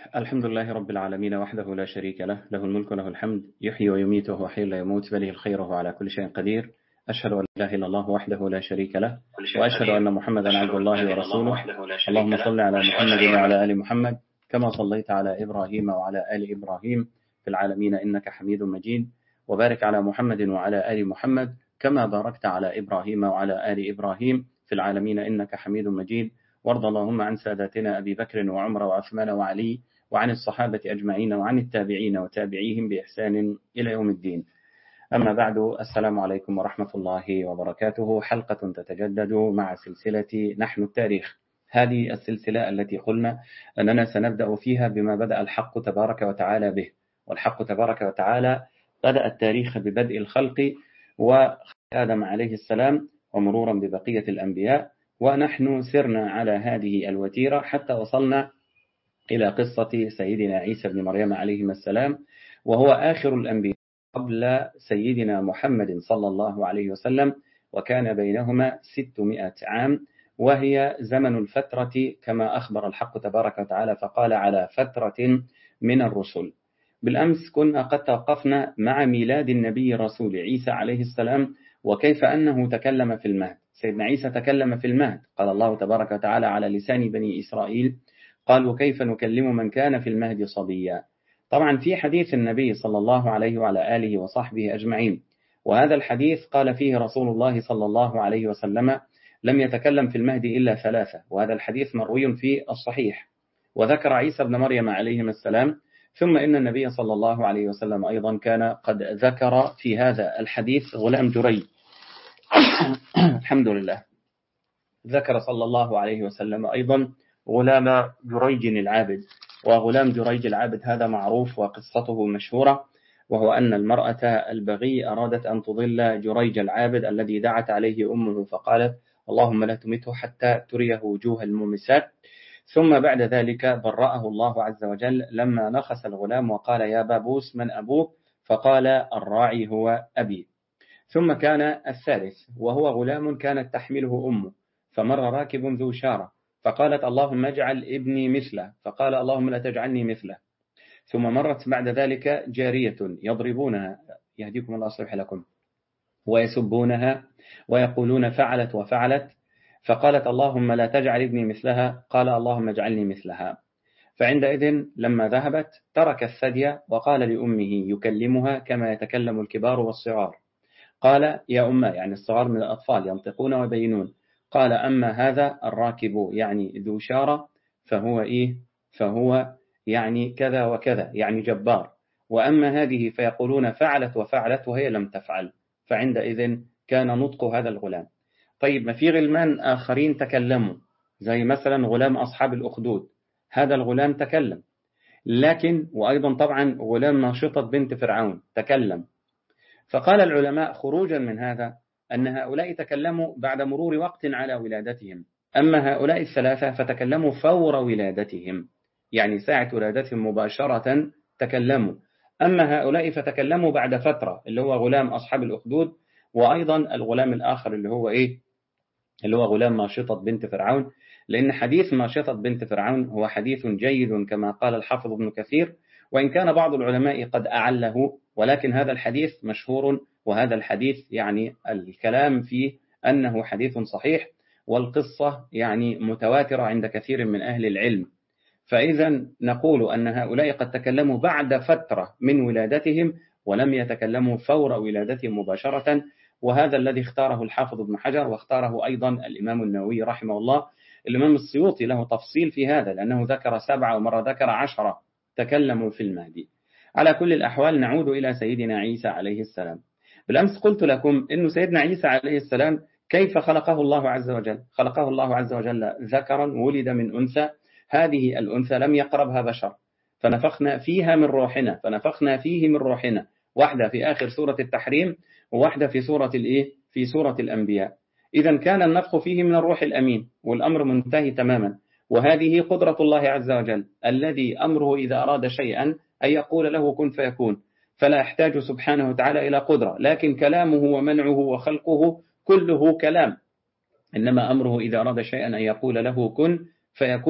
الحمد لله رب العالمين وحده لا شريك له له الملك له الحمد يحيي ويميت وهو حي لا يموت بله الخير وهو على كل شيء قدير أشهد أن لا إله إلا الله وحده لا شريك له وأشهد أن محمدا عبد الله ورسوله اللهم صل على محمد وعلى آل محمد كما صليت على إبراهيم وعلى آل إبراهيم في العالمين إنك حميد مجيد وبارك على محمد وعلى آل محمد كما باركت على إبراهيم وعلى آل إبراهيم في العالمين إنك حميد مجيد وارض اللهم عن ساداتنا أبي بكر وعمر وعثمان وعلي وعن الصحابة أجمعين وعن التابعين وتابعيهم بإحسان إلى يوم الدين أما بعد السلام عليكم ورحمة الله وبركاته حلقة تتجدد مع سلسلة نحن التاريخ هذه السلسلة التي قلنا أننا سنبدأ فيها بما بدأ الحق تبارك وتعالى به والحق تبارك وتعالى بدأ التاريخ ببدء الخلق وآدم عليه السلام ومرورا ببقية الأنبياء ونحن سرنا على هذه الوتيرة حتى وصلنا إلى قصة سيدنا عيسى بن مريم عليه السلام وهو آخر الأنبياء قبل سيدنا محمد صلى الله عليه وسلم وكان بينهما ستمائة عام وهي زمن الفترة كما أخبر الحق تبارك وتعالى فقال على فترة من الرسل بالأمس كنا قد توقفنا مع ميلاد النبي الرسول عيسى عليه السلام وكيف أنه تكلم في المهد سيدنا عيسى تكلم في المهد قال الله تبارك وتعالى على لسان بني إسرائيل قالوا كيف نكلم من كان في المهد صبيا طبعا في حديث النبي صلى الله عليه وعلى آله وصحبه أجمعين وهذا الحديث قال فيه رسول الله صلى الله عليه وسلم لم يتكلم في المهد إلا ثلاثة وهذا الحديث مروي في الصحيح وذكر عيسى بن مريم عليهم السلام ثم إن النبي صلى الله عليه وسلم أيضا كان قد ذكر في هذا الحديث غلام جري الحمد لله ذكر صلى الله عليه وسلم أيضا غلام جريج العابد وغلام جريج العابد هذا معروف وقصته مشهورة وهو أن المرأة البغي أرادت أن تضل جريج العابد الذي دعت عليه أمه فقالت اللهم لا تمته حتى تريه وجوه المومسات ثم بعد ذلك برأه الله عز وجل لما نخس الغلام وقال يا بابوس من أبوك فقال الراعي هو أبي ثم كان الثالث وهو غلام كانت تحمله أمه فمر راكب ذو شارة فقالت اللهم اجعل ابني مثله فقال اللهم لا تجعلني مثله ثم مرت بعد ذلك جارية يضربونها يهديكم الله صلح لكم ويسبونها ويقولون فعلت وفعلت فقالت اللهم لا تجعل ابني مثلها قال اللهم اجعلني مثلها فعندئذ لما ذهبت ترك الثدي وقال لأمه يكلمها كما يتكلم الكبار والصغار قال يا أمة يعني الصغار من الأطفال ينطقون ويبينون قال أما هذا الراكب يعني ذو شارة فهو إيه فهو يعني كذا وكذا يعني جبار وأما هذه فيقولون فعلت وفعلت وهي لم تفعل فعندئذ كان نطق هذا الغلام طيب ما في غلمان آخرين تكلموا زي مثلا غلام أصحاب الأخدود هذا الغلام تكلم لكن وأيضا طبعا غلام ناشطة بنت فرعون تكلم فقال العلماء خروجا من هذا أن هؤلاء تكلموا بعد مرور وقت على ولادتهم أما هؤلاء الثلاثة فتكلموا فور ولادتهم يعني ساعة ولادتهم مباشرة تكلموا أما هؤلاء فتكلموا بعد فترة اللي هو غلام أصحاب الأخدود وأيضا الغلام الآخر اللي هو إيه اللي هو غلام ماشطة بنت فرعون لأن حديث ماشطة بنت فرعون هو حديث جيد كما قال الحافظ ابن كثير وإن كان بعض العلماء قد أعله ولكن هذا الحديث مشهور وهذا الحديث يعني الكلام فيه أنه حديث صحيح والقصة يعني متواترة عند كثير من أهل العلم فإذا نقول أن هؤلاء قد تكلموا بعد فترة من ولادتهم ولم يتكلموا فور ولادتهم مباشرة وهذا الذي اختاره الحافظ ابن حجر واختاره أيضا الإمام النووي رحمه الله الإمام السيوطي له تفصيل في هذا لأنه ذكر سبعة ومرة ذكر عشرة تكلموا في المهدي على كل الأحوال نعود إلى سيدنا عيسى عليه السلام بالأمس قلت لكم أن سيدنا عيسى عليه السلام كيف خلقه الله عز وجل خلقه الله عز وجل ذكرا ولد من أنثى هذه الأنثى لم يقربها بشر فنفخنا فيها من روحنا فنفخنا فيه من روحنا واحدة في آخر سورة التحريم وواحدة في سورة الإيه؟ في سورة الأنبياء إذا كان النفخ فيه من الروح الأمين والأمر منتهي تماما وهذه قدرة الله عز وجل الذي أمره إذا أراد شيئا أن يقول له كن فيكون فلا يحتاج سبحانه وتعالى إلى قدرة لكن كلامه ومنعه وخلقه كله كلام إنما أمره إذا أراد شيئا أن يقول له كن فيكون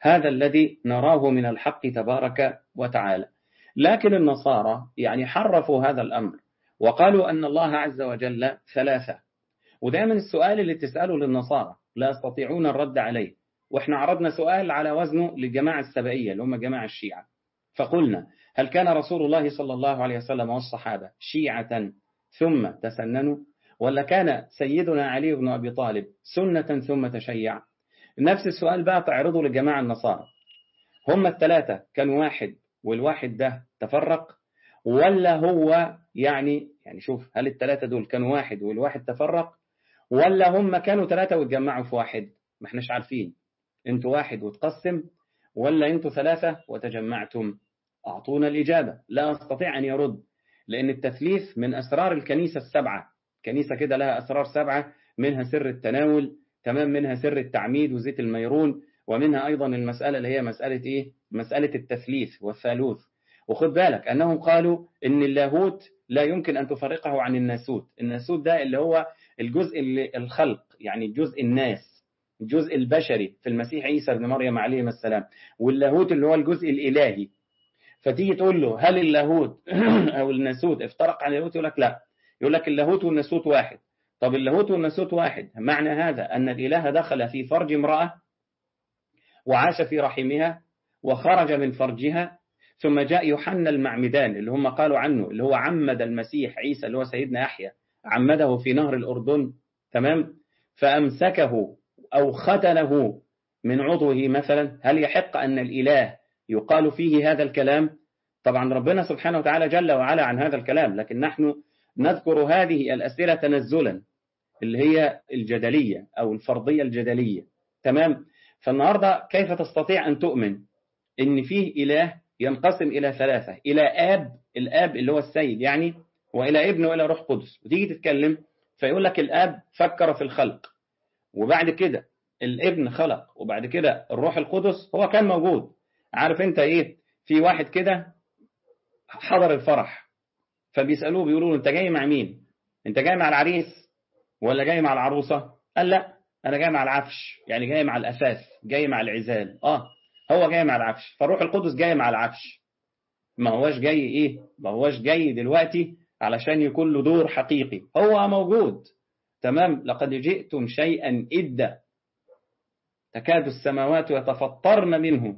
هذا الذي نراه من الحق تبارك وتعالى لكن النصارى يعني حرفوا هذا الأمر وقالوا أن الله عز وجل ثلاثة ودائما السؤال اللي تسأله للنصارى لا يستطيعون الرد عليه واحنا عرضنا سؤال على وزنه للجماعة السبائية اللي هم جماعة الشيعة فقلنا هل كان رسول الله صلى الله عليه وسلم والصحابة شيعة ثم تسننوا ولا كان سيدنا علي بن أبي طالب سنة ثم تشيع نفس السؤال بقى تعرضه للجماعة النصارى هم الثلاثة كانوا واحد والواحد ده تفرق ولا هو يعني يعني شوف هل الثلاثة دول كانوا واحد والواحد تفرق ولا هم كانوا ثلاثة واتجمعوا في واحد ما احناش عارفين انتوا واحد وتقسم ولا انتوا ثلاثة وتجمعتم أعطونا الإجابة لا أستطيع أن يرد لأن التثليث من أسرار الكنيسة السبعة كنيسة كده لها أسرار سبعة منها سر التناول تمام منها سر التعميد وزيت الميرون ومنها أيضا المسألة اللي هي مسألة إيه مسألة التثليث والثالوث وخد بالك أنهم قالوا إن اللاهوت لا يمكن أن تفرقه عن الناسوت الناسوت ده اللي هو الجزء اللي الخلق يعني الجزء الناس الجزء البشري في المسيح عيسى بن مريم عليه السلام واللاهوت اللي هو الجزء الإلهي فتيجي تقول له هل اللاهوت أو الناسوت افترق عن اللاهوت يقول لك لا يقول لك اللاهوت والناسوت واحد طب اللاهوت والناسوت واحد معنى هذا أن الإله دخل في فرج امرأة وعاش في رحمها وخرج من فرجها ثم جاء يوحنا المعمدان اللي هم قالوا عنه اللي هو عمد المسيح عيسى اللي هو سيدنا يحيى عمده في نهر الأردن تمام فأمسكه أو ختنه من عضوه مثلا هل يحق أن الإله يقال فيه هذا الكلام طبعا ربنا سبحانه وتعالى جل وعلا عن هذا الكلام لكن نحن نذكر هذه الأسئلة تنزلا اللي هي الجدلية أو الفرضية الجدلية تمام فالنهاردة كيف تستطيع أن تؤمن إن فيه إله ينقسم إلى ثلاثة إلى آب الآب اللي هو السيد يعني وإلى ابن وإلى روح قدس وتيجي تتكلم فيقول لك الآب فكر في الخلق وبعد كده الابن خلق وبعد كده الروح القدس هو كان موجود عارف انت ايه في واحد كده حضر الفرح فبيسألوه بيقولوا له انت جاي مع مين انت جاي مع العريس ولا جاي مع العروسة قال لا انا جاي مع العفش يعني جاي مع الاساس جاي مع العزال اه هو جاي مع العفش فالروح القدس جاي مع العفش ما هواش جاي ايه ما هواش جاي دلوقتي علشان يكون له دور حقيقي هو موجود تمام لقد جئتم شيئا إدا تكاد السماوات يتفطرن منه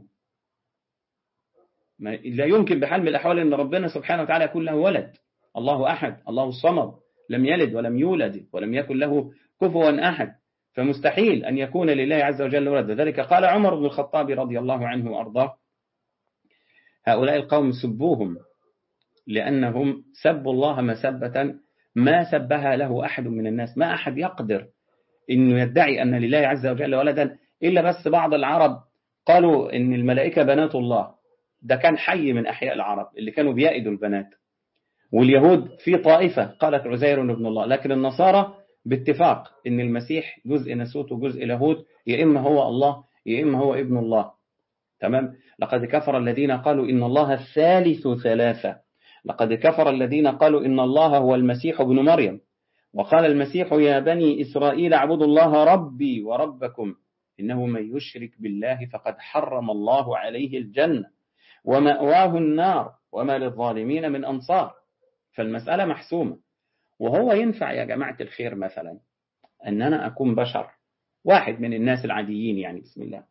ما لا يمكن بحال من الأحوال أن ربنا سبحانه وتعالى يكون له ولد الله أحد الله الصمد لم يلد ولم يولد ولم يكن له كفوا أحد فمستحيل أن يكون لله عز وجل ولد ذلك قال عمر بن الخطاب رضي الله عنه وأرضاه هؤلاء القوم سبوهم لأنهم سبوا الله مسبة ما سبها له أحد من الناس ما أحد يقدر أنه يدعي أن لله عز وجل ولدا إلا بس بعض العرب قالوا أن الملائكة بنات الله ده كان حي من أحياء العرب اللي كانوا بيائدوا البنات واليهود في طائفة قالت عزير ابن الله لكن النصارى باتفاق أن المسيح جزء نسوت وجزء لاهوت يا إما هو الله يا إما هو ابن الله تمام لقد كفر الذين قالوا إن الله الثالث ثلاثة لقد كفر الذين قالوا إن الله هو المسيح ابن مريم وقال المسيح يا بني إسرائيل اعبدوا الله ربي وربكم إنه من يشرك بالله فقد حرم الله عليه الجنة ومأواه النار وما للظالمين من أنصار فالمسألة محسومة وهو ينفع يا جماعة الخير مثلا أن أنا أكون بشر واحد من الناس العاديين يعني بسم الله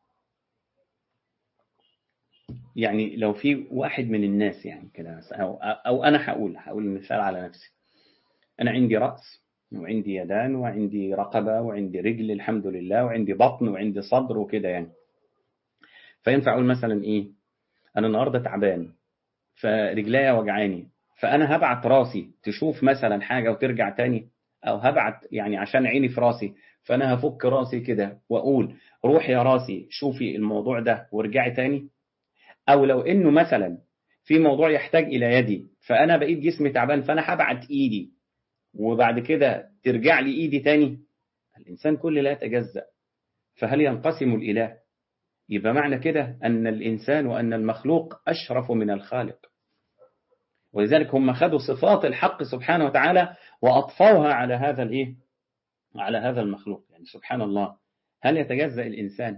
يعني لو في واحد من الناس يعني كده أو, أو أنا هقول هقول مثال على نفسي أنا عندي رأس وعندي يدان وعندي رقبة وعندي رجل الحمد لله وعندي بطن وعندي صدر وكده يعني فينفع أقول مثلا إيه أنا النهاردة تعبان فرجليا وجعاني فأنا هبعت راسي تشوف مثلا حاجة وترجع تاني أو هبعت يعني عشان عيني في راسي فأنا هفك راسي كده وأقول روحي يا راسي شوفي الموضوع ده وارجعي تاني أو لو إنه مثلا في موضوع يحتاج إلى يدي فأنا بقيت جسمي تعبان فأنا هبعت إيدي وبعد كده ترجع لي إيدي تاني الإنسان كل لا يتجزأ فهل ينقسم الإله يبقى معنى كده أن الإنسان وأن المخلوق أشرف من الخالق ولذلك هم خدوا صفات الحق سبحانه وتعالى وأطفوها على هذا الإيه؟ على هذا المخلوق يعني سبحان الله هل يتجزأ الإنسان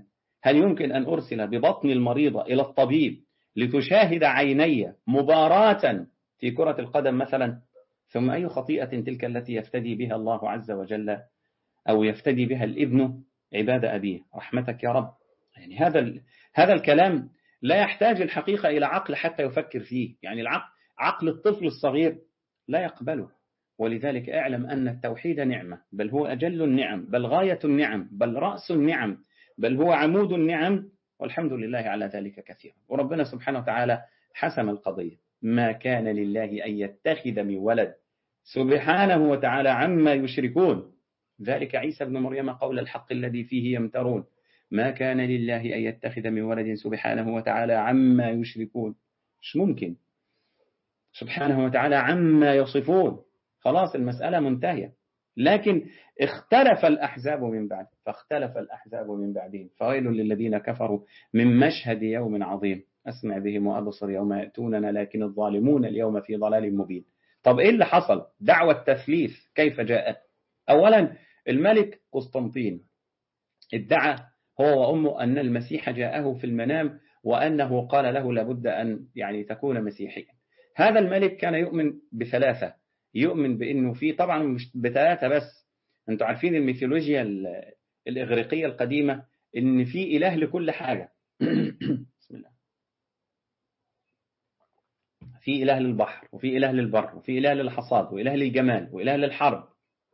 هل يمكن أن أرسل ببطن المريضة إلى الطبيب لتشاهد عيني مباراة في كرة القدم مثلا ثم أي خطيئة تلك التي يفتدي بها الله عز وجل أو يفتدي بها الابن عباد أبيه رحمتك يا رب يعني هذا هذا الكلام لا يحتاج الحقيقة إلى عقل حتى يفكر فيه يعني العقل عقل الطفل الصغير لا يقبله ولذلك اعلم أن التوحيد نعمة بل هو أجل النعم بل غاية النعم بل رأس النعم بل هو عمود النعم والحمد لله على ذلك كثيرا وربنا سبحانه وتعالى حسم القضية ما كان لله أن يتخذ من ولد سبحانه وتعالى عما يشركون ذلك عيسى بن مريم قول الحق الذي فيه يمترون ما كان لله أن يتخذ من ولد سبحانه وتعالى عما يشركون مش ممكن سبحانه وتعالى عما يصفون خلاص المسألة منتهية لكن اختلف الأحزاب من بعد فاختلف الأحزاب من بعدهم فويل للذين كفروا من مشهد يوم عظيم أسمع بهم وأبصر يوم يأتوننا لكن الظالمون اليوم في ضلال مبين طب إيه اللي حصل دعوة تثليث كيف جاءت أولا الملك قسطنطين ادعى هو وأمه أن المسيح جاءه في المنام وأنه قال له لابد أن يعني تكون مسيحيا هذا الملك كان يؤمن بثلاثة يؤمن بأنه في طبعا مش بثلاثة بس أنتوا عارفين الميثولوجيا الإغريقية القديمة إن في إله لكل حاجة بسم الله في إله للبحر وفي إله للبر وفي إله للحصاد وإله للجمال وإله للحرب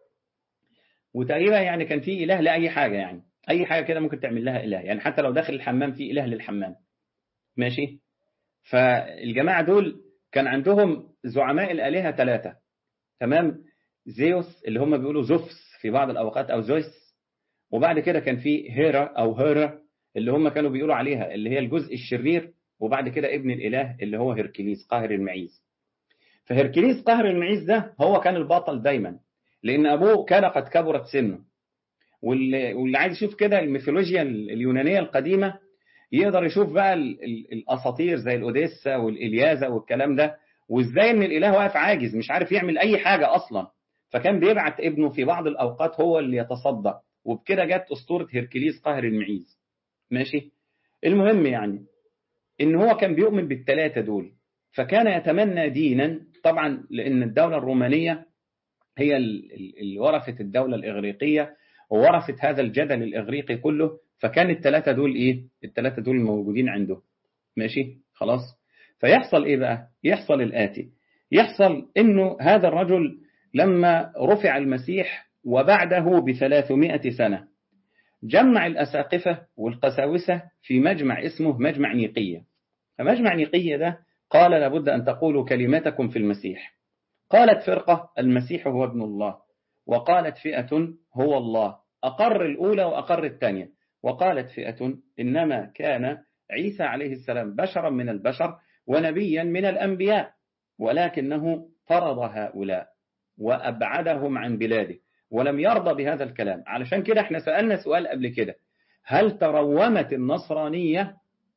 وتقريبا يعني كان في إله لأي حاجة يعني أي حاجة كده ممكن تعمل لها إله يعني حتى لو داخل الحمام في إله للحمام ماشي فالجماعة دول كان عندهم زعماء الآلهة ثلاثة تمام زيوس اللي هم بيقولوا زوفس في بعض الأوقات أو زويس وبعد كده كان في هيرا أو هيرا اللي هم كانوا بيقولوا عليها اللي هي الجزء الشرير وبعد كده ابن الإله اللي هو هيركليس قاهر المعيز فهيركليس قاهر المعيز ده هو كان البطل دايما لأن أبوه كان قد كبرت سنه واللي, واللي عايز يشوف كده الميثولوجيا اليونانية القديمة يقدر يشوف بقى الأساطير زي الأوديسا والإلياذة والكلام ده وإزاي إن الإله واقف عاجز مش عارف يعمل أي حاجة أصلا فكان بيبعت ابنه في بعض الأوقات هو اللي يتصدى وبكده جت أسطورة هيركليس قاهر المعيز ماشي المهم يعني إن هو كان بيؤمن بالثلاثة دول فكان يتمنى دينا طبعا لأن الدولة الرومانية هي اللي ورثت الدولة الإغريقية وورثت هذا الجدل الإغريقي كله فكان الثلاثة دول إيه الثلاثة دول موجودين عنده ماشي خلاص فيحصل إيه بقى يحصل الآتي يحصل إنه هذا الرجل لما رفع المسيح وبعده بثلاثمائة سنة جمع الأساقفة والقساوسة في مجمع اسمه مجمع نيقية فمجمع نيقية ده قال لابد أن تقولوا كلماتكم في المسيح قالت فرقة المسيح هو ابن الله وقالت فئة هو الله أقر الأولى وأقر الثانية وقالت فئة إنما كان عيسى عليه السلام بشرا من البشر ونبيا من الأنبياء ولكنه طرد هؤلاء وأبعدهم عن بلاده ولم يرضى بهذا الكلام علشان كده احنا سألنا سؤال قبل كده هل ترومت النصرانية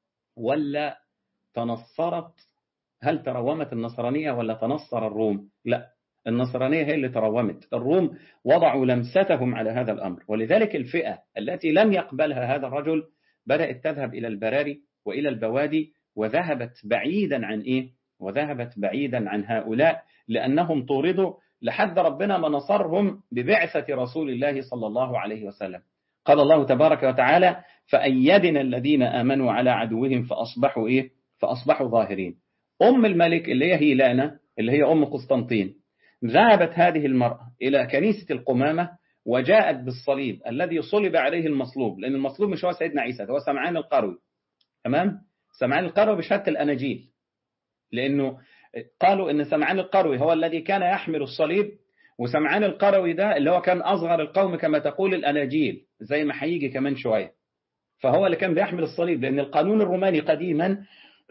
ولا تنصرت هل ترومت النصرانية ولا تنصر الروم لا النصرانية هي اللي ترومت الروم وضعوا لمستهم على هذا الأمر ولذلك الفئة التي لم يقبلها هذا الرجل بدأت تذهب إلى البراري وإلى البوادي وذهبت بعيدا عن إيه وذهبت بعيدا عن هؤلاء لأنهم طوردوا لحد ربنا ما نصرهم ببعثة رسول الله صلى الله عليه وسلم قال الله تبارك وتعالى فأيدنا الذين آمنوا على عدوهم فأصبحوا إيه فأصبحوا ظاهرين أم الملك اللي هي هيلانا اللي هي أم قسطنطين ذهبت هذه المرأة إلى كنيسة القمامة وجاءت بالصليب الذي صلب عليه المصلوب لأن المصلوب مش هو سيدنا عيسى هو سمعان القروي تمام سمعان القروي بشهادة الأناجيل لأنه قالوا إن سمعان القروي هو الذي كان يحمل الصليب وسمعان القروي ده اللي هو كان أصغر القوم كما تقول الأناجيل زي ما هيجي كمان شوية فهو اللي كان بيحمل الصليب لأن القانون الروماني قديما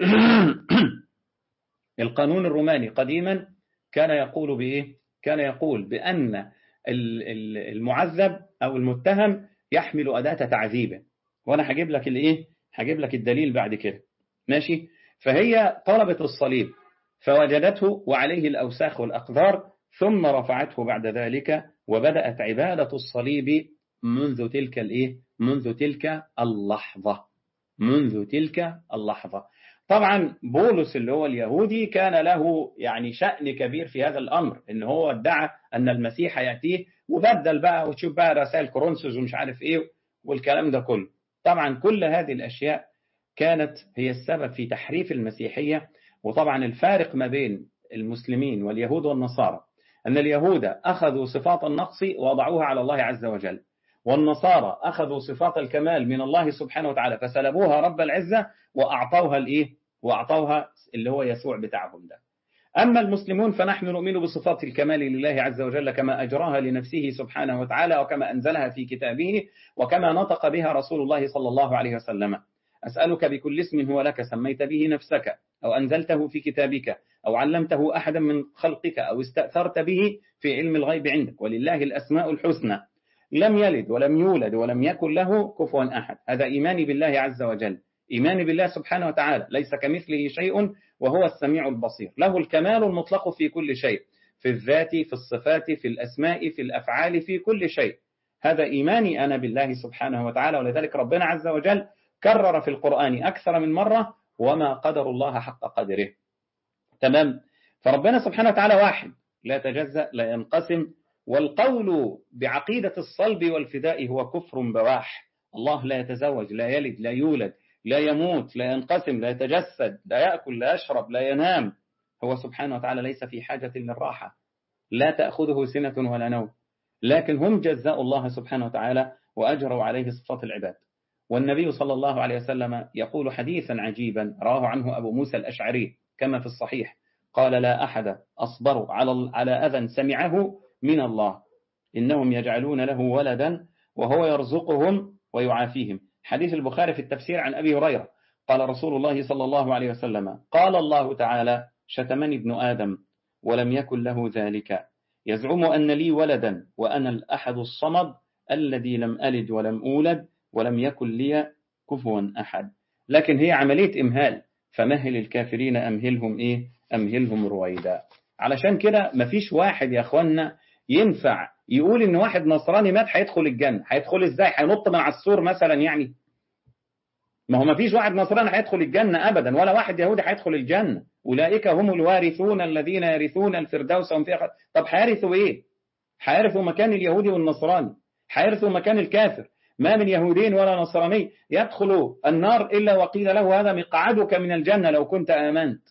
القانون الروماني قديما كان يقول بإيه؟ كان يقول بأن المعذب أو المتهم يحمل أداة تعذيبه وأنا هجيب لك الإيه؟ هجيب لك الدليل بعد كده ماشي؟ فهي طلبت الصليب فوجدته وعليه الأوساخ والأقذار ثم رفعته بعد ذلك وبدأت عبادة الصليب منذ تلك الإيه؟ منذ تلك اللحظة منذ تلك اللحظة طبعا بولس اللي هو اليهودي كان له يعني شأن كبير في هذا الأمر إن هو ادعى أن المسيح يأتيه وبدل بقى وتشوف بقى رسائل كورنثوس ومش عارف إيه والكلام ده كله طبعا كل هذه الأشياء كانت هي السبب في تحريف المسيحية وطبعا الفارق ما بين المسلمين واليهود والنصارى أن اليهود أخذوا صفات النقص ووضعوها على الله عز وجل والنصارى أخذوا صفات الكمال من الله سبحانه وتعالى فسلبوها رب العزة وأعطوها الإيه؟ وأعطوها اللي هو يسوع بتاعهم ده أما المسلمون فنحن نؤمن بصفات الكمال لله عز وجل كما أجراها لنفسه سبحانه وتعالى وكما أنزلها في كتابه وكما نطق بها رسول الله صلى الله عليه وسلم أسألك بكل اسم هو لك سميت به نفسك أو أنزلته في كتابك أو علمته أحدا من خلقك أو استأثرت به في علم الغيب عندك ولله الأسماء الحسنى لم يلد ولم يولد ولم يكن له كفوا أحد هذا إيماني بالله عز وجل إيماني بالله سبحانه وتعالى ليس كمثله شيء وهو السميع البصير له الكمال المطلق في كل شيء في الذات في الصفات في الأسماء في الأفعال في كل شيء هذا إيماني أنا بالله سبحانه وتعالى ولذلك ربنا عز وجل كرر في القرآن أكثر من مرة وما قدر الله حق قدره تمام فربنا سبحانه وتعالى واحد لا تجزأ لا ينقسم والقول بعقيدة الصلب والفداء هو كفر بواح الله لا يتزوج لا يلد لا يولد لا يموت لا ينقسم لا يتجسد لا يأكل لا يشرب لا ينام هو سبحانه وتعالى ليس في حاجة للراحة لا تأخذه سنة ولا نوم لكن هم جزاء الله سبحانه وتعالى وأجروا عليه صفات العباد والنبي صلى الله عليه وسلم يقول حديثا عجيبا رواه عنه أبو موسى الأشعري كما في الصحيح قال لا أحد أصبر على على أذى سمعه من الله إنهم يجعلون له ولدا وهو يرزقهم ويعافيهم حديث البخاري في التفسير عن أبي هريرة قال رسول الله صلى الله عليه وسلم قال الله تعالى شتمني ابن آدم ولم يكن له ذلك يزعم أن لي ولدا وأنا الأحد الصمد الذي لم ألد ولم أولد ولم يكن لي كفوا أحد لكن هي عملية إمهال فمهل الكافرين أمهلهم إيه أمهلهم رويدا علشان كده مفيش واحد يا أخوانا ينفع يقول إن واحد نصراني مات هيدخل الجنة هيدخل إزاي هينط من على السور مثلا يعني ما هو مفيش واحد نصراني هيدخل الجنة أبدا ولا واحد يهودي هيدخل الجنة أولئك هم الوارثون الذين يرثون الفردوس هم فيها طب هيرثوا إيه هيرثوا مكان اليهودي والنصراني هيرثوا مكان الكافر ما من يهودين ولا نصراني يدخل النار إلا وقيل له هذا مقعدك من الجنة لو كنت آمنت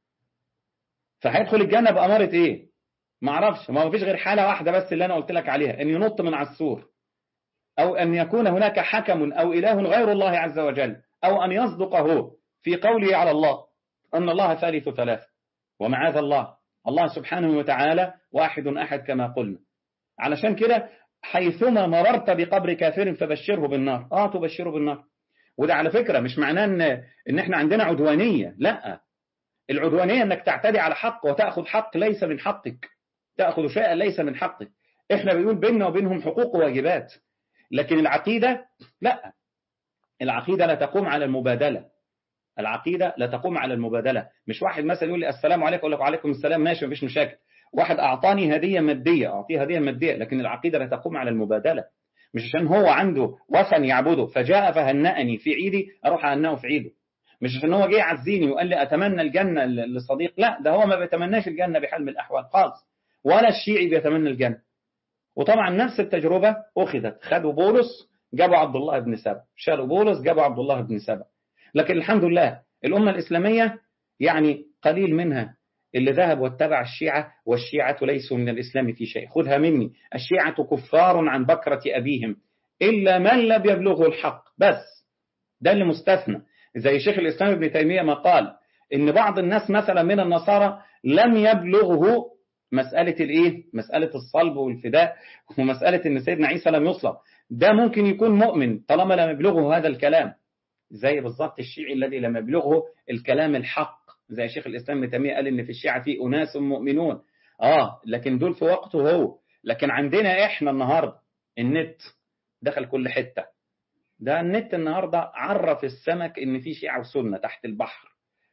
فهيدخل الجنة بأمارة إيه ما اعرفش ما فيش غير حالة واحدة بس اللي أنا قلت لك عليها أن ينط من على السور أو أن يكون هناك حكم أو إله غير الله عز وجل أو أن يصدقه في قوله على الله أن الله ثالث ثلاثة ومعاذ الله الله سبحانه وتعالى واحد أحد كما قلنا علشان كده حيثما مررت بقبر كافر فبشره بالنار اه تبشره بالنار وده على فكرة مش معناه ان, إن احنا عندنا عدوانية لا العدوانية انك تعتدي على حق وتأخذ حق ليس من حقك تأخذ شيئا ليس من حقك احنا بنقول بيننا وبينهم حقوق وواجبات لكن العقيدة لا العقيدة لا تقوم على المبادلة العقيدة لا تقوم على المبادلة مش واحد مثلا يقول لي السلام عليكم أقول لك وعليكم السلام ماشي مفيش مشاكل واحد أعطاني هدية مادية أعطيه هدية مادية لكن العقيدة لا تقوم على المبادلة مش عشان هو عنده وثن يعبده فجاء فهنأني في عيدي أروح أهنأه في عيده مش عشان هو جه يعزيني وقال لي أتمنى الجنة للصديق لا ده هو ما بيتمناش الجنة بحال من الأحوال خالص ولا الشيعي بيتمنى الجنة وطبعا نفس التجربة أخذت خدوا بولس جابوا عبد الله بن سبا شالوا بولس جابوا عبد الله بن سبا لكن الحمد لله الأمة الإسلامية يعني قليل منها اللي ذهب واتبع الشيعة والشيعة ليسوا من الإسلام في شيء خذها مني الشيعة كفار عن بكرة أبيهم إلا من لم يبلغه الحق بس ده اللي مستثنى زي شيخ الإسلام ابن تيمية ما قال إن بعض الناس مثلا من النصارى لم يبلغه مسألة الإيه؟ مسألة الصلب والفداء ومسألة إن سيدنا عيسى لم يصلب ده ممكن يكون مؤمن طالما لم يبلغه هذا الكلام زي بالضبط الشيعي الذي لم يبلغه الكلام الحق زي شيخ الإسلام ابن تيمية قال إن في الشيعة في أناس مؤمنون آه لكن دول في وقته هو لكن عندنا إحنا النهاردة النت دخل كل حتة ده النت النهاردة عرف السمك إن في شيعة وسنة تحت البحر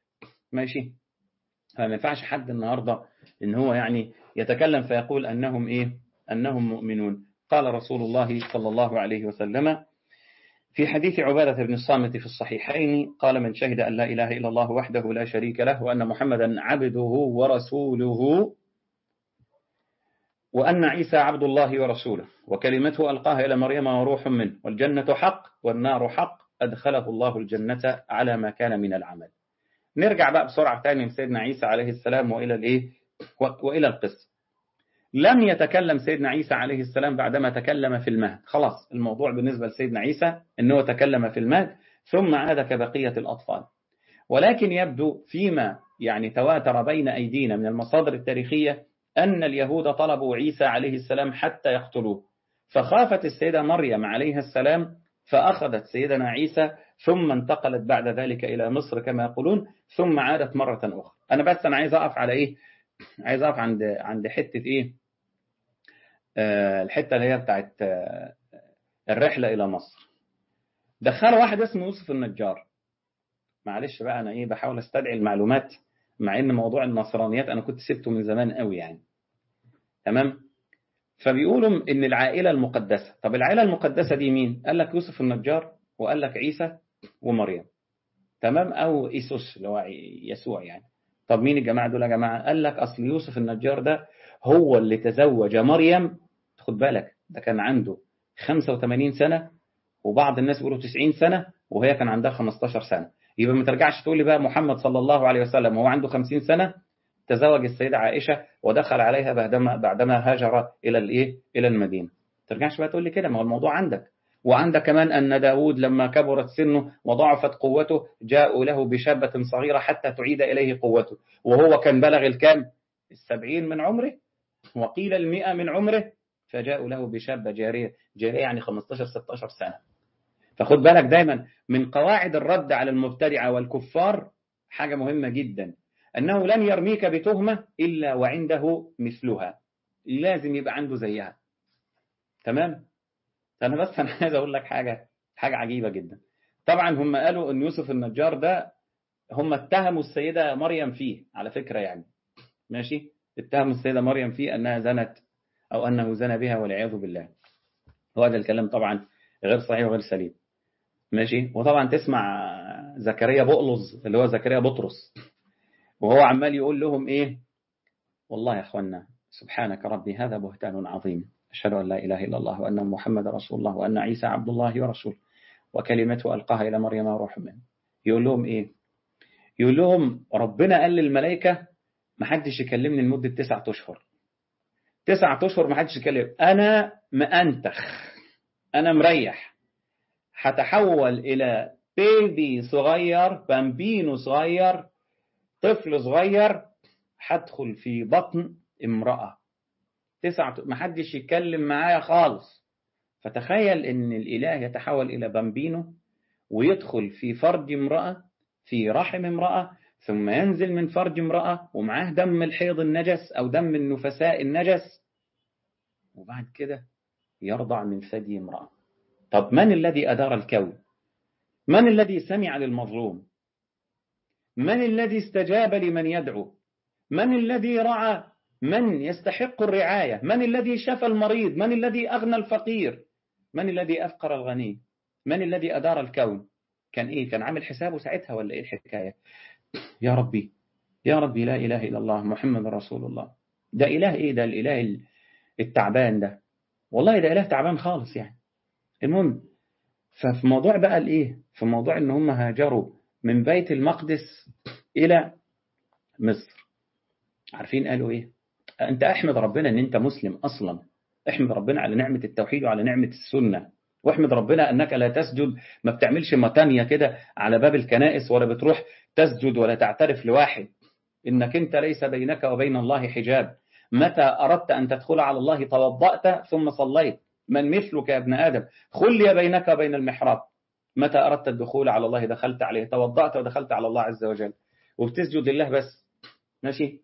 ماشي فما ينفعش حد النهاردة إن هو يعني يتكلم فيقول أنهم إيه أنهم مؤمنون قال رسول الله صلى الله عليه وسلم في حديث عبادة بن الصامت في الصحيحين قال من شهد أن لا إله إلا الله وحده لا شريك له وأن محمدا عبده ورسوله وأن عيسى عبد الله ورسوله وكلمته ألقاها إلى مريم وروح منه والجنة حق والنار حق أدخله الله الجنة على ما كان من العمل نرجع بقى بسرعة تاني لسيدنا عيسى عليه السلام وإلى الإيه وإلى القصة لم يتكلم سيدنا عيسى عليه السلام بعدما تكلم في المهد خلاص الموضوع بالنسبة لسيدنا عيسى أنه تكلم في المهد ثم عاد كبقية الأطفال ولكن يبدو فيما يعني تواتر بين أيدينا من المصادر التاريخية أن اليهود طلبوا عيسى عليه السلام حتى يقتلوه فخافت السيدة مريم عليها السلام فأخذت سيدنا عيسى ثم انتقلت بعد ذلك إلى مصر كما يقولون ثم عادت مرة أخرى أنا بس أنا عايز أقف على إيه عايز أقف عند عند حتة إيه آه الحتة اللي هي بتاعت آه الرحلة إلى مصر دخلوا واحد اسمه يوسف النجار معلش بقى أنا إيه بحاول أستدعي المعلومات مع إن موضوع النصرانيات أنا كنت سبته من زمان قوي يعني تمام فبيقولوا إن العائلة المقدسة طب العائلة المقدسة دي مين قال لك يوسف النجار وقال لك عيسى ومريم تمام أو إيسوس اللي هو يسوع يعني طب مين الجماعة دول يا جماعة قال لك أصل يوسف النجار ده هو اللي تزوج مريم خد بالك ده كان عنده 85 سنة وبعض الناس بيقولوا 90 سنة وهي كان عندها 15 سنة يبقى ما ترجعش تقول لي بقى محمد صلى الله عليه وسلم هو عنده 50 سنة تزوج السيدة عائشة ودخل عليها بعدما بعدما هاجر إلى الإيه إلى المدينة ما ترجعش بقى تقول لي كده ما هو الموضوع عندك وعندك كمان أن داود لما كبرت سنه وضعفت قوته جاءوا له بشابة صغيرة حتى تعيد إليه قوته وهو كان بلغ الكام السبعين من عمره وقيل المئة من عمره فجاءوا له بشابة جارية جارية يعني 15-16 سنة فخد بالك دايما من قواعد الرد على المبتدعة والكفار حاجة مهمة جدا أنه لن يرميك بتهمة إلا وعنده مثلها لازم يبقى عنده زيها تمام أنا بس أنا عايز أقول لك حاجة حاجة عجيبة جدا طبعا هم قالوا أن يوسف النجار ده هم اتهموا السيدة مريم فيه على فكرة يعني ماشي اتهموا السيدة مريم فيه أنها زنت أو أنه زنى بها والعياذ بالله وهذا الكلام طبعا غير صحيح وغير سليم ماشي وطبعا تسمع زكريا بقلص اللي هو زكريا بطرس وهو عمال يقول لهم إيه والله يا أخوانا سبحانك ربي هذا بهتان عظيم أشهد أن لا إله إلا الله وأن محمد رسول الله وأن عيسى عبد الله ورسوله وكلمته ألقاها إلى مريم وروح منه يقول لهم إيه يقول لهم ربنا قال للملائكة ما حدش يكلمني لمدة تسعة أشهر تسعة أشهر ما حدش يكلم أنا مأنتخ أنا مريح هتحول إلى بيبي صغير بامبينو صغير طفل صغير هدخل في بطن امرأة تسعة ما حدش يتكلم معايا خالص فتخيل ان الاله يتحول الى بامبينو ويدخل في فرج امرأة في رحم امرأة ثم ينزل من فرج امرأة ومعاه دم الحيض النجس او دم النفساء النجس وبعد كده يرضع من ثدي امرأة طب من الذي أدار الكون من الذي سمع للمظلوم من الذي استجاب لمن يدعو من الذي رعى من يستحق الرعاية من الذي شفى المريض من الذي أغنى الفقير من الذي أفقر الغني من الذي أدار الكون كان إيه كان عامل حسابه ساعتها ولا إيه الحكاية يا ربي يا ربي لا إله إلا الله محمد رسول الله ده إله إيه ده الإله التعبان ده والله ده إله تعبان خالص يعني المهم ففي موضوع بقى الإيه في موضوع إن هم هاجروا من بيت المقدس إلى مصر عارفين قالوا إيه أنت أحمد ربنا أن أنت مسلم أصلا احمد ربنا على نعمة التوحيد وعلى نعمة السنة واحمد ربنا أنك لا تسجد ما بتعملش متانية كده على باب الكنائس ولا بتروح تسجد ولا تعترف لواحد إنك أنت ليس بينك وبين الله حجاب متى أردت أن تدخل على الله توضأت ثم صليت من مثلك يا ابن آدم خلي بينك وبين المحراب متى أردت الدخول على الله دخلت عليه توضأت ودخلت على الله عز وجل وبتسجد لله بس ماشي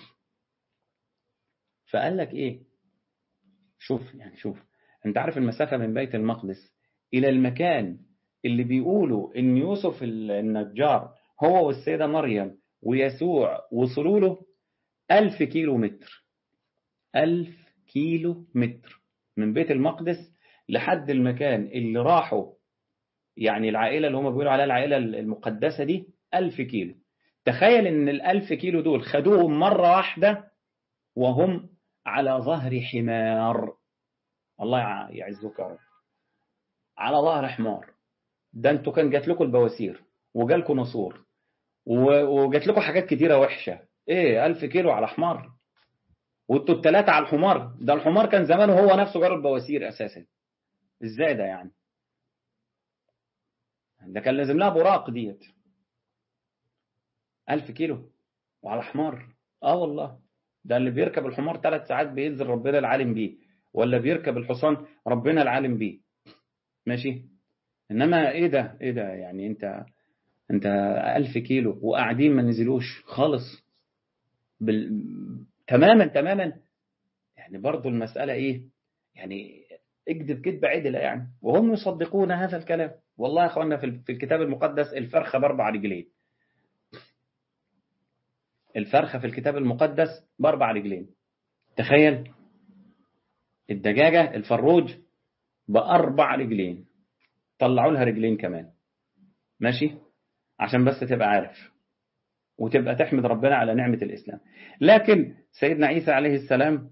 فقال لك ايه شوف يعني شوف انت عارف المسافة من بيت المقدس الى المكان اللي بيقولوا ان يوسف النجار هو والسيدة مريم ويسوع وصلوا له ألف كيلو متر ألف كيلو متر من بيت المقدس لحد المكان اللي راحوا يعني العائلة اللي هم بيقولوا عليها العائلة المقدسة دي ألف كيلو تخيل ان الألف كيلو دول خدوهم مرة واحدة وهم على ظهر حمار الله يعزك يا رب على ظهر حمار ده انتوا كان جات لكم البواسير وجالكم نصور وجات لكم حاجات كتيرة وحشة ايه ألف كيلو على حمار وانتوا التلاتة على الحمار ده الحمار كان زمانه هو نفسه جرب البواسير أساسا ازاي ده يعني ده كان لازم لها براق ديت ألف كيلو وعلى حمار اه والله ده اللي بيركب الحمار ثلاث ساعات بينزل ربنا العالم بيه ولا بيركب الحصان ربنا العالم بيه ماشي انما ايه ده ايه ده يعني انت انت ألف كيلو وقاعدين ما نزلوش خالص بال... تماما تماما يعني برضو المسألة ايه يعني اكذب كذبة عدلة يعني وهم يصدقون هذا الكلام والله يا اخوانا في الكتاب المقدس الفرخة باربع رجلين الفرخة في الكتاب المقدس باربع رجلين تخيل الدجاجة الفروج بأربع رجلين طلعوا لها رجلين كمان ماشي عشان بس تبقى عارف وتبقى تحمد ربنا على نعمة الإسلام لكن سيدنا عيسى عليه السلام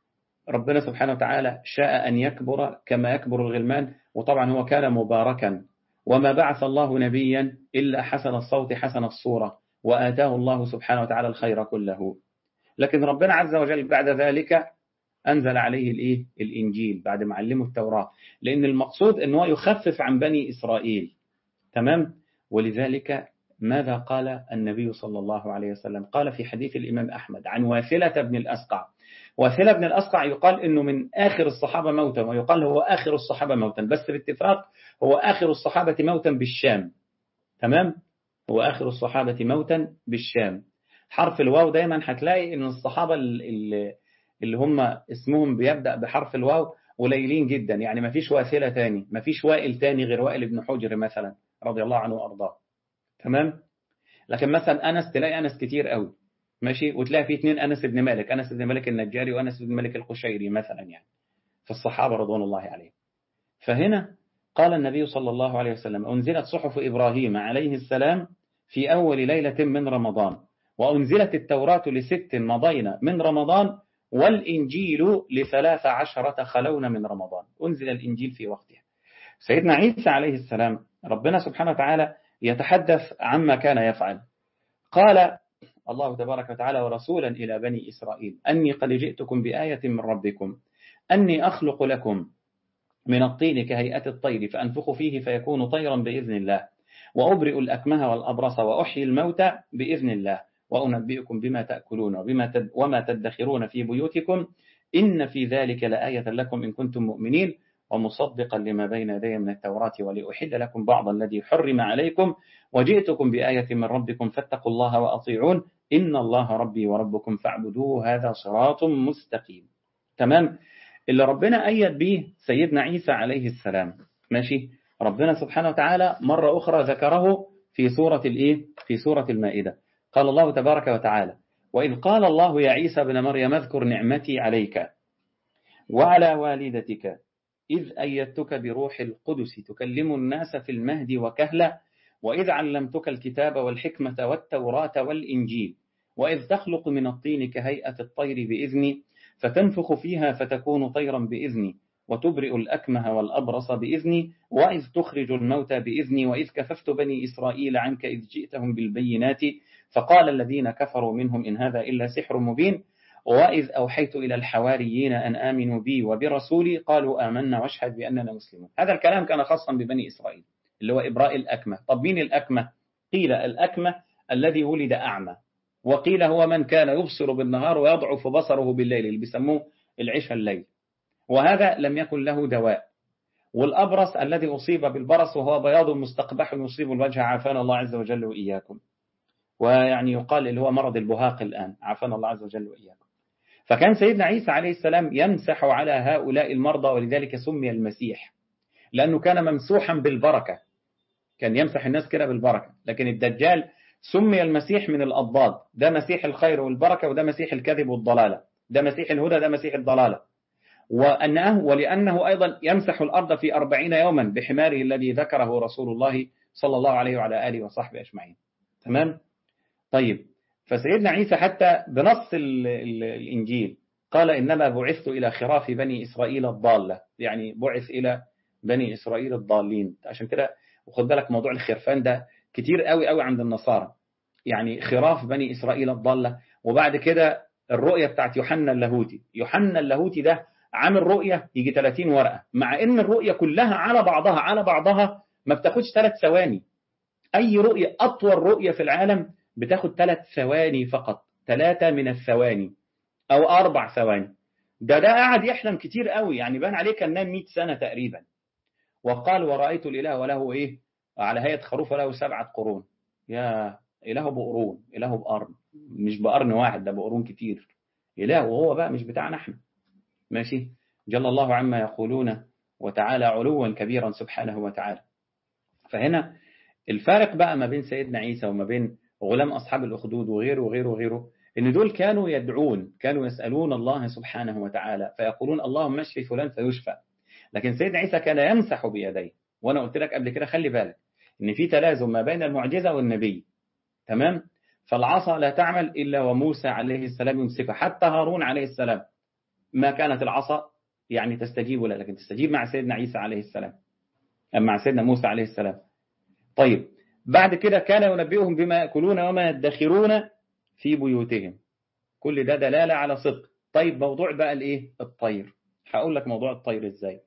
ربنا سبحانه وتعالى شاء أن يكبر كما يكبر الغلمان وطبعا هو كان مباركا وما بعث الله نبيا إلا حسن الصوت حسن الصورة وآتاه الله سبحانه وتعالى الخير كله لكن ربنا عز وجل بعد ذلك أنزل عليه الإيه؟ الإنجيل بعد ما علمه التوراة لأن المقصود أنه يخفف عن بني إسرائيل تمام ولذلك ماذا قال النبي صلى الله عليه وسلم قال في حديث الإمام أحمد عن واثلة بن الأسقع واثلة بن الأسقع يقال أنه من آخر الصحابة موتا ويقال هو آخر الصحابة موتا بس باتفاق هو آخر الصحابة موتا بالشام تمام هو آخر الصحابة موتا بالشام حرف الواو دايما هتلاقي ان الصحابة اللي, اللي هم اسمهم بيبدأ بحرف الواو قليلين جدا يعني ما فيش واثلة تاني ما فيش وائل تاني غير وائل بن حجر مثلا رضي الله عنه وأرضاه تمام لكن مثلا أنس تلاقي أنس كتير قوي ماشي وتلاقي في اثنين أنس بن مالك أنس بن مالك النجاري وأنس بن مالك القشيري مثلا يعني في الصحابة رضوان الله عليهم فهنا قال النبي صلى الله عليه وسلم أنزلت صحف إبراهيم عليه السلام في أول ليلة من رمضان وأنزلت التوراة لست مضينا من رمضان والإنجيل لثلاث عشرة خلون من رمضان أنزل الإنجيل في وقتها سيدنا عيسى عليه السلام ربنا سبحانه وتعالى يتحدث عما كان يفعل قال الله تبارك وتعالى ورسولا إلى بني إسرائيل أني قد جئتكم بآية من ربكم أني أخلق لكم من الطين كهيئة الطير فأنفخ فيه فيكون طيرا بإذن الله وأبرئ الأكمه والأبرص وأحيي الموتى بإذن الله وأنبئكم بما تأكلون وبما تد وما تدخرون في بيوتكم إن في ذلك لآية لكم إن كنتم مؤمنين ومصدقا لما بين يدي من التوراة ولأحل لكم بعض الذي حرم عليكم وجئتكم بآية من ربكم فاتقوا الله وأطيعون إن الله ربي وربكم فاعبدوه هذا صراط مستقيم تمام اللي ربنا أيد به سيدنا عيسى عليه السلام ماشي ربنا سبحانه وتعالى مرة أخرى ذكره في سورة الإيه؟ في سورة المائدة قال الله تبارك وتعالى وإذ قال الله يا عيسى بن مريم اذكر نعمتي عليك وعلى والدتك إذ أيدتك بروح القدس تكلم الناس في المهد وكهلا وإذ علمتك الكتاب والحكمة والتوراة والإنجيل وإذ تخلق من الطين كهيئة الطير بإذني فتنفخ فيها فتكون طيرا بإذني وتبرئ الأكمه والأبرص بإذني وإذ تخرج الموتى بإذني وإذ كففت بني إسرائيل عنك إذ جئتهم بالبينات فقال الذين كفروا منهم إن هذا إلا سحر مبين وإذ أوحيت إلى الحواريين أن آمنوا بي وبرسولي قالوا آمنا واشهد بأننا مسلمون هذا الكلام كان خاصا ببني إسرائيل اللي هو إبراء الأكمة طب مين الأكمة قيل الأكمة الذي ولد أعمى وقيل هو من كان يبصر بالنهار ويضعف بصره بالليل اللي بيسموه العشاء الليل وهذا لم يكن له دواء والأبرص الذي أصيب بالبرص وهو بياض مستقبح يصيب الوجه عافانا الله عز وجل وإياكم ويعني يقال اللي هو مرض البهاق الآن عافانا الله عز وجل وإياكم فكان سيدنا عيسى عليه السلام يمسح على هؤلاء المرضى ولذلك سمي المسيح لأنه كان ممسوحا بالبركة كان يمسح الناس كده بالبركة لكن الدجال سمي المسيح من الأضداد ده مسيح الخير والبركة وده مسيح الكذب والضلالة ده مسيح الهدى ده مسيح الضلالة وأنه ولأنه أيضا يمسح الأرض في أربعين يوما بحماره الذي ذكره رسول الله صلى الله عليه وعلى آله وصحبه أجمعين تمام طيب فسيدنا عيسى حتى بنص الإنجيل قال إنما بعثت إلى خراف بني إسرائيل الضالة يعني بعث إلى بني إسرائيل الضالين عشان كده وخد بالك موضوع الخرفان ده كتير قوي قوي عند النصارى يعني خراف بني إسرائيل الضالة وبعد كده الرؤية بتاعت يوحنا اللاهوتي يوحنا اللاهوتي ده عامل رؤية يجي 30 ورقة مع ان الرؤية كلها على بعضها على بعضها ما بتاخدش ثلاث ثواني اي رؤية اطول رؤية في العالم بتاخد ثلاث ثواني فقط ثلاثة من الثواني او اربع ثواني ده ده قاعد يحلم كتير قوي يعني بان عليه كان نام 100 سنة تقريبا وقال ورأيت الإله وله إيه على هيئة خروف وله سبعة قرون يا إله بقرون إله بقرن مش بقرن واحد ده بقرون كتير إله وهو بقى مش بتاعنا احنا ماشي جل الله عما يقولون وتعالى علوا كبيرا سبحانه وتعالى فهنا الفارق بقى ما بين سيدنا عيسى وما بين غلام أصحاب الأخدود وغيره وغيره وغيره إن دول كانوا يدعون كانوا يسألون الله سبحانه وتعالى فيقولون اللهم اشفي فلان فيشفى لكن سيدنا عيسى كان يمسح بيديه وأنا قلت لك قبل كده خلي بالك إن في تلازم ما بين المعجزة والنبي تمام فالعصا لا تعمل إلا وموسى عليه السلام يمسكها حتى هارون عليه السلام ما كانت العصا يعني تستجيب لا لكن تستجيب مع سيدنا عيسى عليه السلام أم مع سيدنا موسى عليه السلام طيب بعد كده كان ينبئهم بما يأكلون وما يدخرون في بيوتهم كل ده دلالة على صدق طيب موضوع بقى الايه الطير هقول لك موضوع الطير ازاي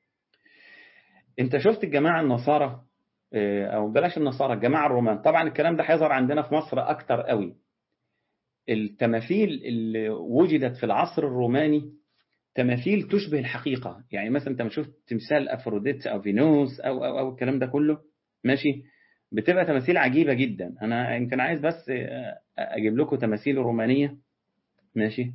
انت شفت الجماعة النصارى او بلاش النصارى الجماعة الرومان طبعا الكلام ده هيظهر عندنا في مصر اكتر قوي التماثيل اللي وجدت في العصر الروماني تماثيل تشبه الحقيقة يعني مثلا انت تشوف تمثال افروديت او فينوس او او او الكلام ده كله ماشي بتبقى تماثيل عجيبة جدا انا يمكن عايز بس اجيب لكم تماثيل رومانية ماشي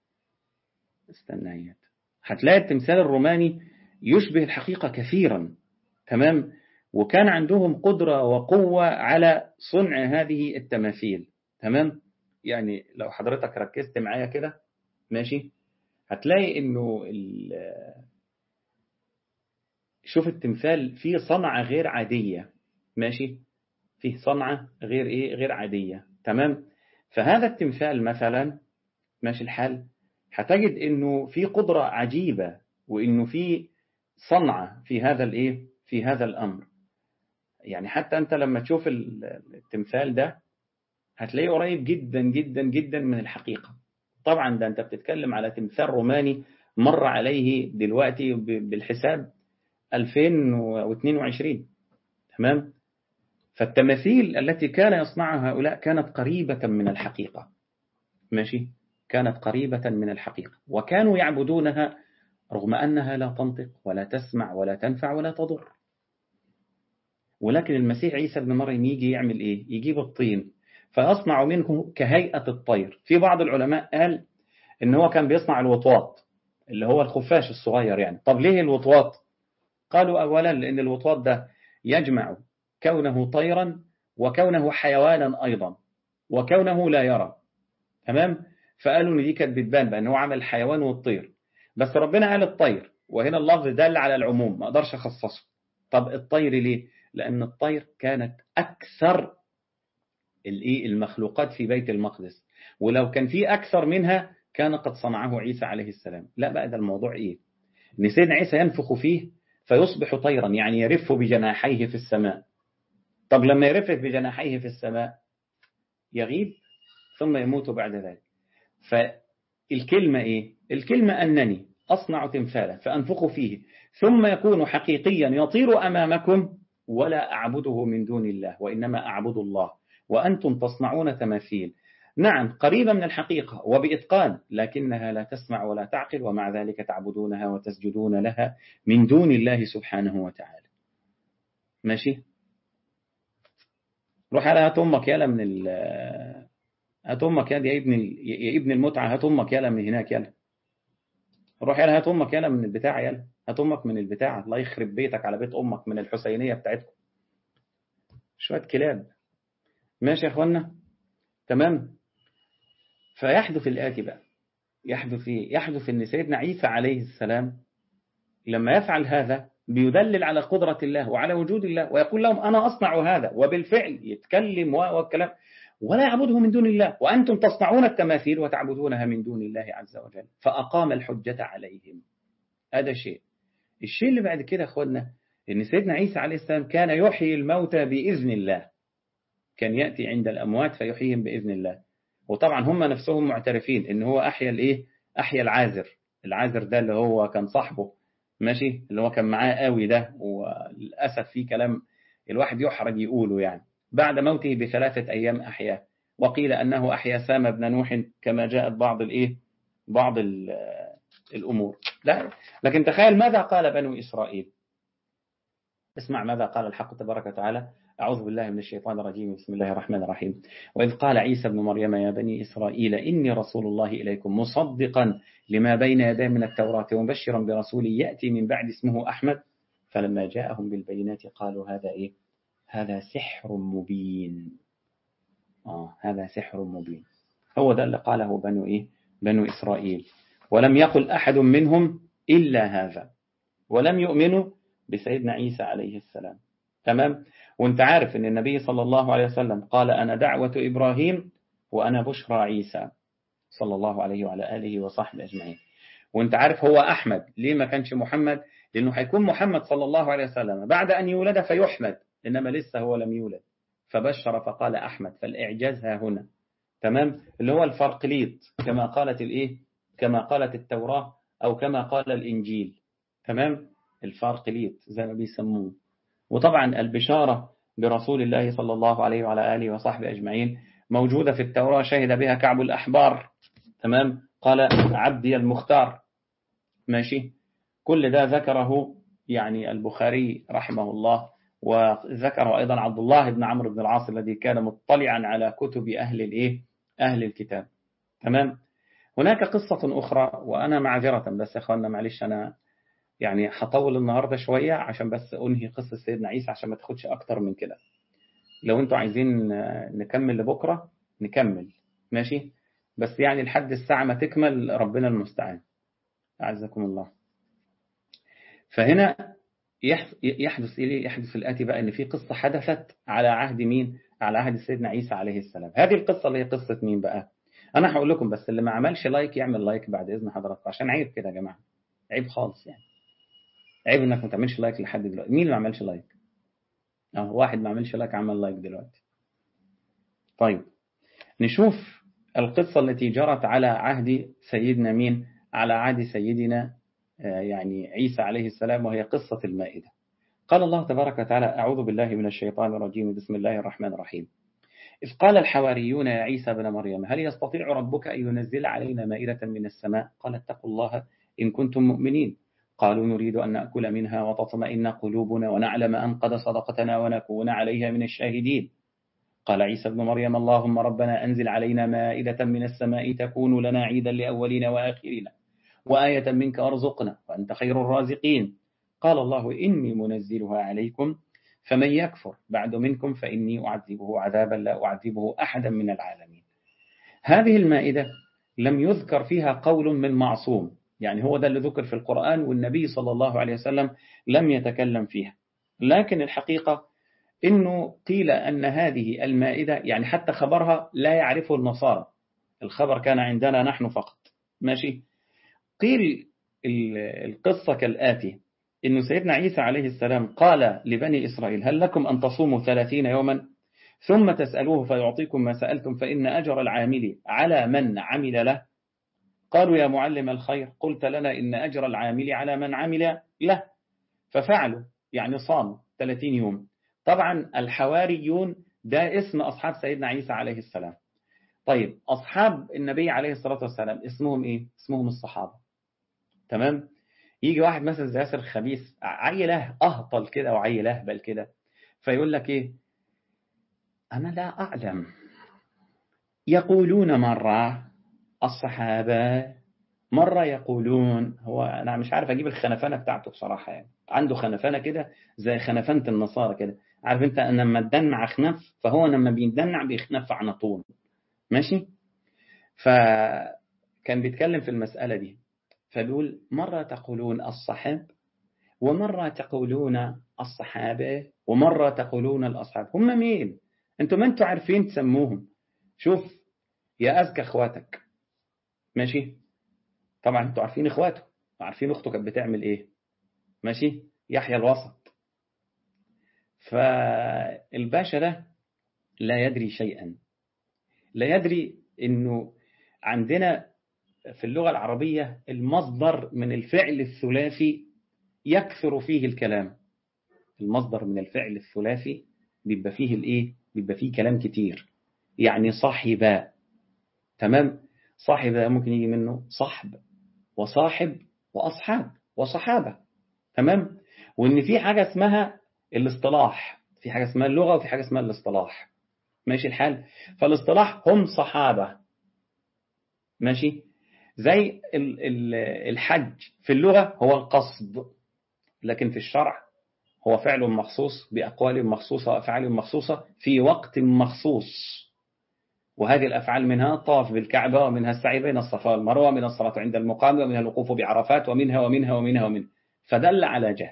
استنى هتلاقي التمثال الروماني يشبه الحقيقة كثيرا تمام وكان عندهم قدرة وقوة على صنع هذه التماثيل تمام يعني لو حضرتك ركزت معايا كده ماشي هتلاقي انه شوف التمثال فيه صنعة غير عادية ماشي فيه صنعة غير ايه غير عادية تمام فهذا التمثال مثلا ماشي الحال هتجد انه في قدرة عجيبة وانه في صنعة في هذا الايه في هذا الامر يعني حتى انت لما تشوف التمثال ده هتلاقيه قريب جدا جدا جدا من الحقيقة طبعا ده انت بتتكلم على تمثال روماني مر عليه دلوقتي بالحساب 2022 تمام فالتماثيل التي كان يصنعها هؤلاء كانت قريبة من الحقيقة ماشي كانت قريبة من الحقيقة وكانوا يعبدونها رغم أنها لا تنطق ولا تسمع ولا تنفع ولا تضر ولكن المسيح عيسى بن مريم يجي يعمل إيه يجيب الطين فيصنع منه كهيئة الطير في بعض العلماء قال إن هو كان بيصنع الوطواط اللي هو الخفاش الصغير يعني طب ليه الوطواط قالوا أولا لأن الوطواط ده يجمع كونه طيرا وكونه حيوانا أيضا وكونه لا يرى تمام فقالوا ان دي كانت بتبان بان هو عمل الحيوان والطير بس ربنا قال الطير وهنا اللفظ دل على العموم ما اقدرش اخصصه طب الطير ليه لان الطير كانت اكثر الايه المخلوقات في بيت المقدس ولو كان في اكثر منها كان قد صنعه عيسى عليه السلام لا بقى ده الموضوع ايه ان سيدنا عيسى ينفخ فيه فيصبح طيرا يعني يرف بجناحيه في السماء طب لما يرف بجناحيه في السماء يغيب ثم يموت بعد ذلك فالكلمة إيه؟ الكلمة أنني أصنع تمثالا فأنفخ فيه ثم يكون حقيقيا يطير أمامكم ولا أعبده من دون الله وإنما أعبد الله وأنتم تصنعون تماثيل نعم قريبة من الحقيقة وبإتقان لكنها لا تسمع ولا تعقل ومع ذلك تعبدونها وتسجدون لها من دون الله سبحانه وتعالى ماشي روح على هات أمك يلا من ال هات امك يا ابن يا ابن المتعه هات امك يلا من هناك يلا روح يلا هات امك يلا من البتاع يلا هات امك من البتاع الله يخرب بيتك على بيت امك من الحسينيه بتاعتكم شويه كلاب ماشي يا اخوانا تمام فيحدث الاتي بقى يحدث ايه يحدث ان سيدنا عيسى عليه السلام لما يفعل هذا بيدلل على قدرة الله وعلى وجود الله ويقول لهم أنا أصنع هذا وبالفعل يتكلم والكلام ولا يعبده من دون الله وأنتم تصنعون التماثيل وتعبدونها من دون الله عز وجل فأقام الحجة عليهم هذا شيء الشيء اللي بعد كده أخوانا إن سيدنا عيسى عليه السلام كان يحيي الموتى بإذن الله كان يأتي عند الأموات فيحييهم بإذن الله وطبعا هم نفسهم معترفين إن هو أحيا الإيه أحيا العازر العازر ده اللي هو كان صاحبه ماشي اللي هو كان معاه قوي ده وللأسف في كلام الواحد يحرج يقوله يعني بعد موته بثلاثة أيام أحياه وقيل أنه أحيا سام بن نوح كما جاءت بعض الإيه بعض الأمور لا لكن تخيل ماذا قال بنو إسرائيل اسمع ماذا قال الحق تبارك وتعالى أعوذ بالله من الشيطان الرجيم بسم الله الرحمن الرحيم وإذ قال عيسى بن مريم يا بني إسرائيل إني رسول الله إليكم مصدقا لما بين يدي من التوراة ومبشرا برسول يأتي من بعد اسمه أحمد فلما جاءهم بالبينات قالوا هذا إيه هذا سحر مبين آه هذا سحر مبين هو ده اللي قاله بنو إيه بنو إسرائيل ولم يقل أحد منهم إلا هذا ولم يؤمنوا بسيدنا عيسى عليه السلام تمام وانت عارف ان النبي صلى الله عليه وسلم قال أنا دعوة إبراهيم وأنا بشرى عيسى صلى الله عليه وعلى آله وصحبه أجمعين وانت عارف هو أحمد ليه ما كانش محمد لأنه هيكون محمد صلى الله عليه وسلم بعد أن يولد فيحمد إنما لسه هو لم يولد فبشر فقال أحمد فالإعجاز ها هنا تمام اللي هو الفرقليط كما قالت الإيه كما قالت التوراة أو كما قال الإنجيل تمام الفرقليط زي ما بيسموه وطبعا البشارة برسول الله صلى الله عليه وعلى آله وصحبه أجمعين موجودة في التوراة شهد بها كعب الأحبار تمام قال عبدي المختار ماشي كل ده ذكره يعني البخاري رحمه الله وذكره أيضا عبد الله بن عمرو بن العاص الذي كان مطلعا على كتب أهل الإيه أهل الكتاب تمام هناك قصة أخرى وأنا معذرة بس يا أخوانا معلش أنا يعني هطول النهاردة شوية عشان بس أنهي قصة سيدنا عيسى عشان ما تاخدش أكتر من كده لو أنتوا عايزين نكمل لبكرة نكمل ماشي بس يعني لحد الساعة ما تكمل ربنا المستعان أعزكم الله فهنا يحدث إليه يحدث الآتي بقى إن في قصة حدثت على عهد مين على عهد سيدنا عيسى عليه السلام هذه القصة اللي هي قصة مين بقى أنا هقول لكم بس اللي ما عملش لايك يعمل لايك بعد إذن حضراتكم عشان عيب كده يا جماعة عيب خالص يعني عيب إنك ما تعملش لايك لحد دلوقتي مين اللي ما عملش لايك أه واحد ما عملش لايك عمل لايك دلوقتي طيب نشوف القصة التي جرت على عهد سيدنا مين على عهد سيدنا يعني عيسى عليه السلام وهي قصة المائدة قال الله تبارك وتعالى أعوذ بالله من الشيطان الرجيم بسم الله الرحمن الرحيم إذ قال الحواريون يا عيسى بن مريم هل يستطيع ربك أن ينزل علينا مائدة من السماء قال اتقوا الله إن كنتم مؤمنين قالوا نريد أن نأكل منها وتطمئن قلوبنا ونعلم أن قد صدقتنا ونكون عليها من الشاهدين قال عيسى بن مريم اللهم ربنا أنزل علينا مائدة من السماء تكون لنا عيدا لأولنا وآخرنا وآية منك أرزقنا وأنت خير الرازقين قال الله إني منزلها عليكم فمن يكفر بعد منكم فإني أعذبه عذابا لا أعذبه أحدا من العالمين هذه المائدة لم يذكر فيها قول من معصوم يعني هو ده اللي ذكر في القرآن والنبي صلى الله عليه وسلم لم يتكلم فيها لكن الحقيقة إنه قيل أن هذه المائدة يعني حتى خبرها لا يعرفه النصارى الخبر كان عندنا نحن فقط ماشي قيل القصة كالآتي إن سيدنا عيسى عليه السلام قال لبني إسرائيل هل لكم أن تصوموا ثلاثين يوما ثم تسألوه فيعطيكم ما سألتم فإن أجر العامل على من عمل له قالوا يا معلم الخير قلت لنا إن أجر العامل على من عمل له ففعلوا يعني صاموا 30 يوم طبعا الحواريون ده اسم أصحاب سيدنا عيسى عليه السلام طيب أصحاب النبي عليه الصلاة والسلام اسمهم إيه؟ اسمهم الصحابة تمام؟ يجي واحد مثلا زي ياسر الخبيث عيله أهطل كده وعيل أهبل كده فيقول لك إيه؟ أنا لا أعلم يقولون مرة الصحابة مرة يقولون هو أنا مش عارف أجيب الخنفانة بتاعته بصراحة يعني عنده خنفانة كده زي خنفانة النصارى كده عارف أنت لما تدنع خنف فهو لما بيدنع بيخنف على طول ماشي فكان بيتكلم في المسألة دي فبيقول مرة تقولون الصحاب ومرة تقولون الصحابة ومرة تقولون الأصحاب هم مين أنتم ما أنتم عارفين تسموهم شوف يا أزكى أخواتك ماشي طبعا أنتم عارفين إخواته عارفين أخته كانت بتعمل إيه ماشي يحيى الوسط فالباشا ده لا يدري شيئا لا يدري أنه عندنا في اللغة العربية المصدر من الفعل الثلاثي يكثر فيه الكلام المصدر من الفعل الثلاثي بيبقى فيه الايه بيبقى فيه كلام كتير يعني صاحبا تمام صاحب ممكن يجي منه صحب وصاحب واصحاب وصحابه تمام وان في حاجه اسمها الاصطلاح في حاجه اسمها اللغه وفي حاجه اسمها الاصطلاح ماشي الحال فالاصطلاح هم صحابه ماشي زي الحج في اللغه هو القصد لكن في الشرع هو فعل مخصوص بأقوال مخصوصة وأفعال مخصوصة في وقت مخصوص وهذه الأفعال منها الطواف بالكعبة ومنها السعي بين الصفا والمروة من الصلاة عند المقام ومنها الوقوف بعرفات ومنها ومنها ومنها ومنها فدل على جهل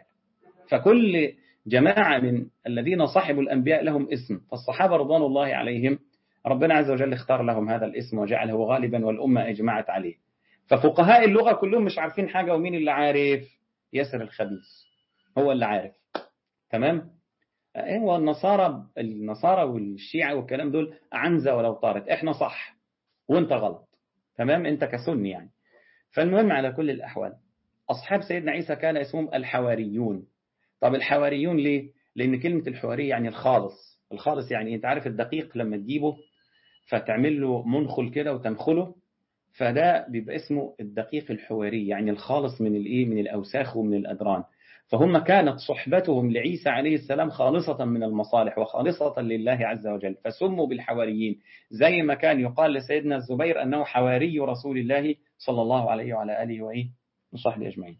فكل جماعة من الذين صحبوا الأنبياء لهم اسم فالصحابة رضوان الله عليهم ربنا عز وجل اختار لهم هذا الاسم وجعله غالبا والأمة أجمعت عليه ففقهاء اللغة كلهم مش عارفين حاجة ومين اللي عارف ياسر الخبيث هو اللي عارف تمام هو النصارى النصارى والشيعة والكلام دول عنزة ولو طارت احنا صح وانت غلط تمام انت كسني يعني فالمهم على كل الأحوال أصحاب سيدنا عيسى كان اسمهم الحواريون طب الحواريون ليه؟ لأن كلمة الحواري يعني الخالص الخالص يعني انت عارف الدقيق لما تجيبه فتعمل له منخل كده وتنخله فده بيبقى اسمه الدقيق الحواري يعني الخالص من الايه من الاوساخ ومن الادران فهم كانت صحبتهم لعيسى عليه السلام خالصة من المصالح وخالصة لله عز وجل فسموا بالحواريين زي ما كان يقال لسيدنا الزبير أنه حواري رسول الله صلى الله عليه وعلى آله وإيه وصحبه أجمعين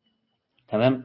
تمام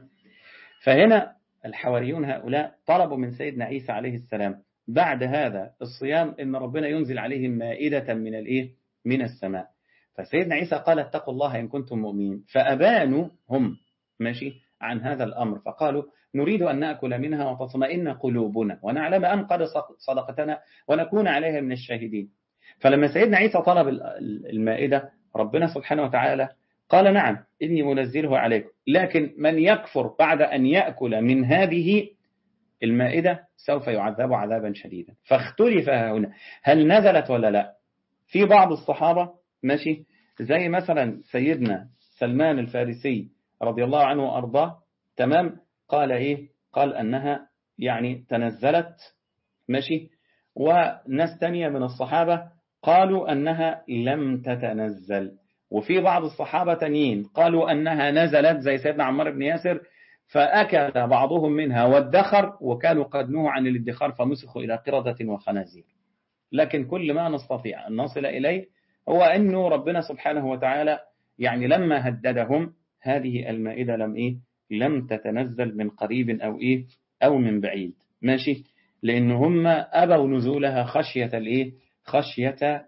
فهنا الحواريون هؤلاء طلبوا من سيدنا عيسى عليه السلام بعد هذا الصيام ان ربنا ينزل عليهم مائدة من الايه من السماء فسيدنا عيسى قال اتقوا الله ان كنتم مؤمنين فابانوا هم ماشي عن هذا الامر فقالوا نريد ان ناكل منها وتطمئن قلوبنا ونعلم ان قد صدقتنا ونكون عليها من الشاهدين فلما سيدنا عيسى طلب المائدة ربنا سبحانه وتعالى قال نعم إني منزله عليكم لكن من يكفر بعد أن يأكل من هذه المائدة سوف يعذب عذابا شديدا فاختلف هنا هل نزلت ولا لا في بعض الصحابة ماشي زي مثلا سيدنا سلمان الفارسي رضي الله عنه وأرضاه تمام قال إيه قال أنها يعني تنزلت ماشي وناس تانية من الصحابة قالوا أنها لم تتنزل وفي بعض الصحابة تانيين قالوا أنها نزلت زي سيدنا عمار بن ياسر فأكل بعضهم منها وادخر وكانوا قد نهوا عن الادخار فمسخوا إلى قردة وخنازير لكن كل ما نستطيع أن نصل إليه هو أنه ربنا سبحانه وتعالى يعني لما هددهم هذه المائدة لم إيه لم تتنزل من قريب أو إيه أو من بعيد ماشي لأن هم أبوا نزولها خشية الإيه خشية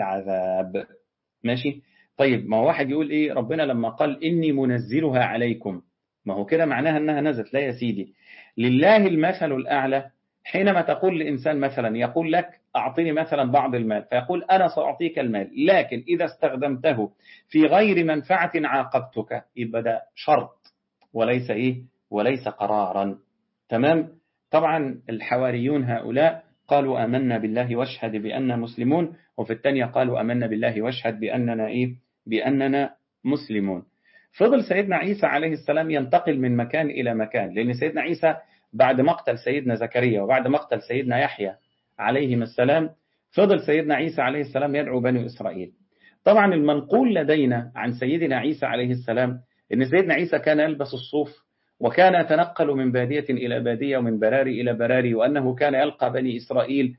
العذاب ماشي طيب ما هو واحد يقول إيه ربنا لما قال إني منزلها عليكم ما هو كده معناها أنها نزلت لا يا سيدي لله المثل الأعلى حينما تقول لإنسان مثلا يقول لك أعطني مثلا بعض المال فيقول أنا سأعطيك المال لكن إذا استخدمته في غير منفعة عاقبتك يبقى ده شرط وليس إيه وليس قرارا تمام طبعا الحواريون هؤلاء قالوا آمنا بالله واشهد بأننا مسلمون وفي الثانية قالوا آمنا بالله واشهد بأننا إيه بأننا مسلمون فضل سيدنا عيسى عليه السلام ينتقل من مكان إلى مكان لأن سيدنا عيسى بعد مقتل سيدنا زكريا وبعد مقتل سيدنا يحيى عليهم السلام فضل سيدنا عيسى عليه السلام يدعو بني إسرائيل طبعا المنقول لدينا عن سيدنا عيسى عليه السلام أن سيدنا عيسى كان يلبس الصوف وكان يتنقل من بادية إلى بادية ومن براري إلى براري وأنه كان يلقى بني إسرائيل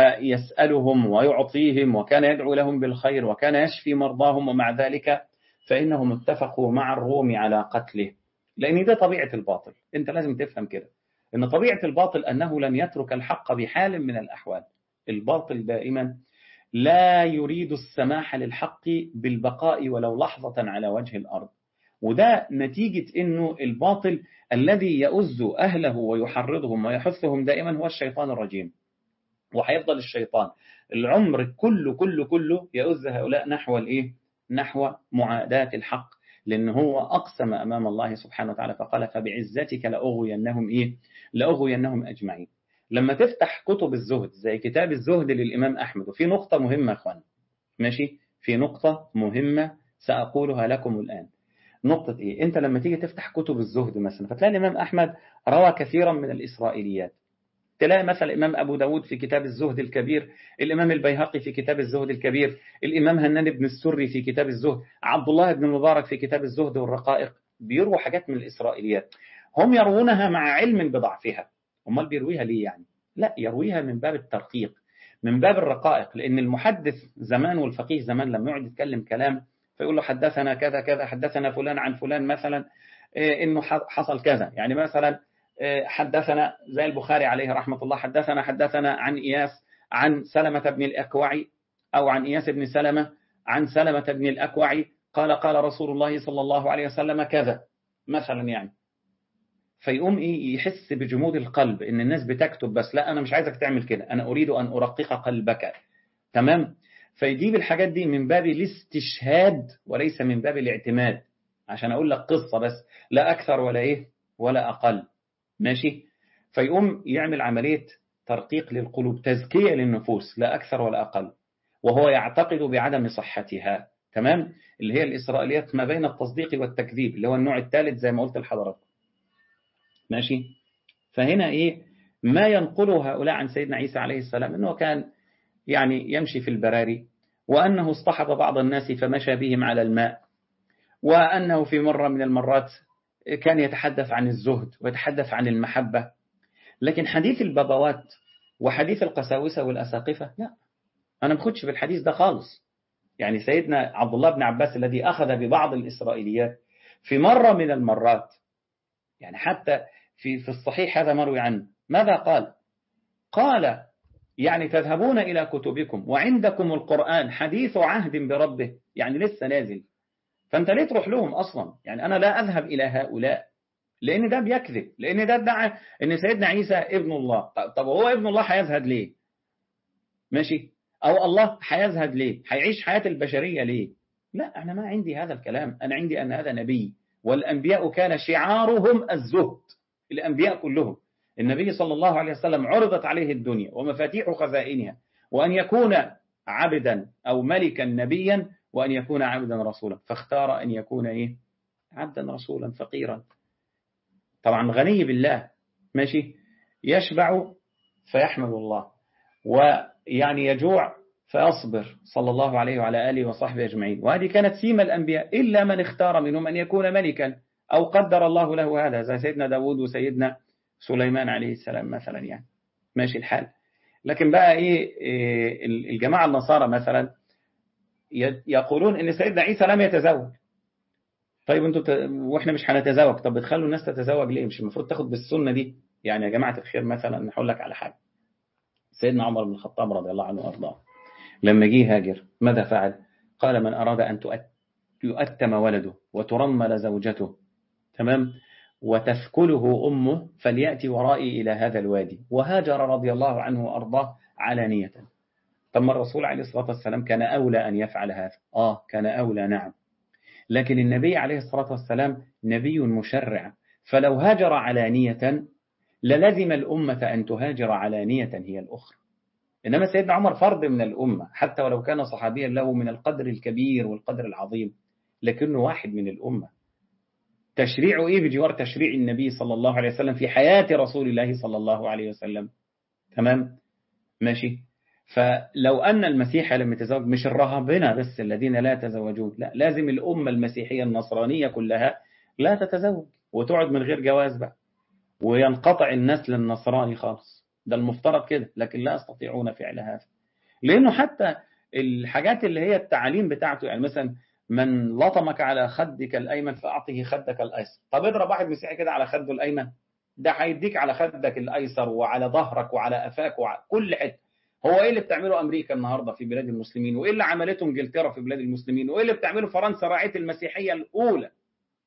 فيسألهم ويعطيهم وكان يدعو لهم بالخير وكان يشفي مرضاهم ومع ذلك فإنهم اتفقوا مع الروم على قتله لأن ده طبيعة الباطل أنت لازم تفهم كده إن طبيعة الباطل أنه لن يترك الحق بحال من الأحوال الباطل دائما لا يريد السماح للحق بالبقاء ولو لحظة على وجه الأرض وده نتيجة أنه الباطل الذي يؤز أهله ويحرضهم ويحثهم دائما هو الشيطان الرجيم وهيفضل الشيطان العمر كله كله كله يؤز هؤلاء نحو الإيه؟ نحو معاداة الحق لأن هو أقسم أمام الله سبحانه وتعالى فقال فبعزتك لأغوينهم إيه؟ لأغوينهم أجمعين لما تفتح كتب الزهد زي كتاب الزهد للإمام أحمد وفي نقطة مهمة أخوان ماشي في نقطة مهمة سأقولها لكم الآن نقطة إيه أنت لما تيجي تفتح كتب الزهد مثلا فتلاقي الإمام أحمد روى كثيرا من الإسرائيليات تلاقي مثلا الإمام أبو داود في كتاب الزهد الكبير الإمام البيهقي في كتاب الزهد الكبير الإمام هنان بن السري في كتاب الزهد عبد الله بن المبارك في كتاب الزهد والرقائق بيرووا حاجات من الإسرائيليات هم يروونها مع علم بضعفها امال بيرويها ليه يعني لا يرويها من باب الترقيق من باب الرقائق لأن المحدث زمان والفقيه زمان لما يقعد يتكلم كلام فيقول له حدثنا كذا كذا حدثنا فلان عن فلان مثلا انه حصل كذا يعني مثلا حدثنا زي البخاري عليه رحمة الله حدثنا حدثنا عن إياس عن سلمة بن الأكوعي أو عن إياس بن سلمة عن سلمة بن الأكوعي قال قال رسول الله صلى الله عليه وسلم كذا مثلا يعني فيقوم إيه يحس بجمود القلب إن الناس بتكتب بس لا أنا مش عايزك تعمل كده أنا أريد أن أرقق قلبك تمام فيجيب الحاجات دي من باب الاستشهاد وليس من باب الاعتماد عشان أقول لك قصة بس لا أكثر ولا إيه ولا أقل ماشي فيقوم يعمل عملية ترقيق للقلوب تزكية للنفوس لا أكثر ولا أقل وهو يعتقد بعدم صحتها تمام اللي هي الإسرائيليات ما بين التصديق والتكذيب اللي هو النوع الثالث زي ما قلت لحضراتكم ماشي فهنا إيه ما ينقله هؤلاء عن سيدنا عيسى عليه السلام أنه كان يعني يمشي في البراري وأنه اصطحب بعض الناس فمشى بهم على الماء وأنه في مرة من المرات كان يتحدث عن الزهد ويتحدث عن المحبة لكن حديث البابوات وحديث القساوسة والأساقفة لا أنا ما باخدش بالحديث ده خالص يعني سيدنا عبد الله بن عباس الذي أخذ ببعض الإسرائيليات في مرة من المرات يعني حتى في في الصحيح هذا مروي عنه ماذا قال قال يعني تذهبون إلى كتبكم وعندكم القرآن حديث عهد بربه يعني لسه نازل فأنت ليه تروح لهم أصلا يعني أنا لا أذهب إلى هؤلاء لأن ده بيكذب لأن ده ادعى أن سيدنا عيسى ابن الله طب هو ابن الله هيزهد ليه ماشي أو الله هيزهد ليه هيعيش حياة البشرية ليه لا أنا ما عندي هذا الكلام أنا عندي أن هذا نبي والأنبياء كان شعارهم الزهد الأنبياء كلهم النبي صلى الله عليه وسلم عرضت عليه الدنيا ومفاتيح خزائنها وأن يكون عبدا أو ملكا نبيا وأن يكون عبدا رسولا فاختار أن يكون إيه؟ عبدا رسولا فقيرا طبعا غني بالله ماشي يشبع فيحمد الله ويعني يجوع فيصبر صلى الله عليه وعلى آله وصحبه أجمعين وهذه كانت سيمة الأنبياء إلا من اختار منهم أن يكون ملكا أو قدر الله له هذا زي سيدنا داود وسيدنا سليمان عليه السلام مثلا يعني ماشي الحال لكن بقى إيه, إيه الجماعة النصارى مثلا يقولون ان سيدنا عيسى لم يتزوج طيب انتوا ت... واحنا مش هنتزوج طب بتخلوا الناس تتزوج ليه مش المفروض تاخد بالسنه دي يعني يا جماعه الخير مثلا هقول لك على حاجه سيدنا عمر بن الخطاب رضي الله عنه وارضاه لما جه هاجر ماذا فعل قال من اراد ان تؤت... يؤتم ولده وترمل زوجته تمام وتثكله امه فلياتي ورائي الى هذا الوادي وهاجر رضي الله عنه وارضاه علانيه طب ما الرسول عليه الصلاة والسلام كان أولى أن يفعل هذا آه كان أولى نعم لكن النبي عليه الصلاة والسلام نبي مشرع فلو هاجر علانية للزم الأمة أن تهاجر علانية هي الأخرى إنما سيدنا عمر فرد من الأمة حتى ولو كان صحابيا له من القدر الكبير والقدر العظيم لكنه واحد من الأمة تشريع إيه بجوار تشريع النبي صلى الله عليه وسلم في حياة رسول الله صلى الله عليه وسلم تمام ماشي فلو أن المسيح لم يتزوج مش الرهبنة بس الذين لا يتزوجون لا لازم الأمة المسيحية النصرانية كلها لا تتزوج وتقعد من غير جواز بقى وينقطع النسل النصراني خالص ده المفترض كده لكن لا يستطيعون فعل هذا لأنه حتى الحاجات اللي هي التعاليم بتاعته يعني مثلا من لطمك على خدك الأيمن فأعطه خدك الأيسر طب اضرب واحد مسيحي كده على خده الأيمن ده هيديك على خدك الأيسر وعلى ظهرك وعلى أفاك وعلى كل حته هو ايه اللي بتعمله امريكا النهارده في بلاد المسلمين وايه اللي عملته انجلترا في بلاد المسلمين وايه اللي بتعمله فرنسا راعيه المسيحيه الاولى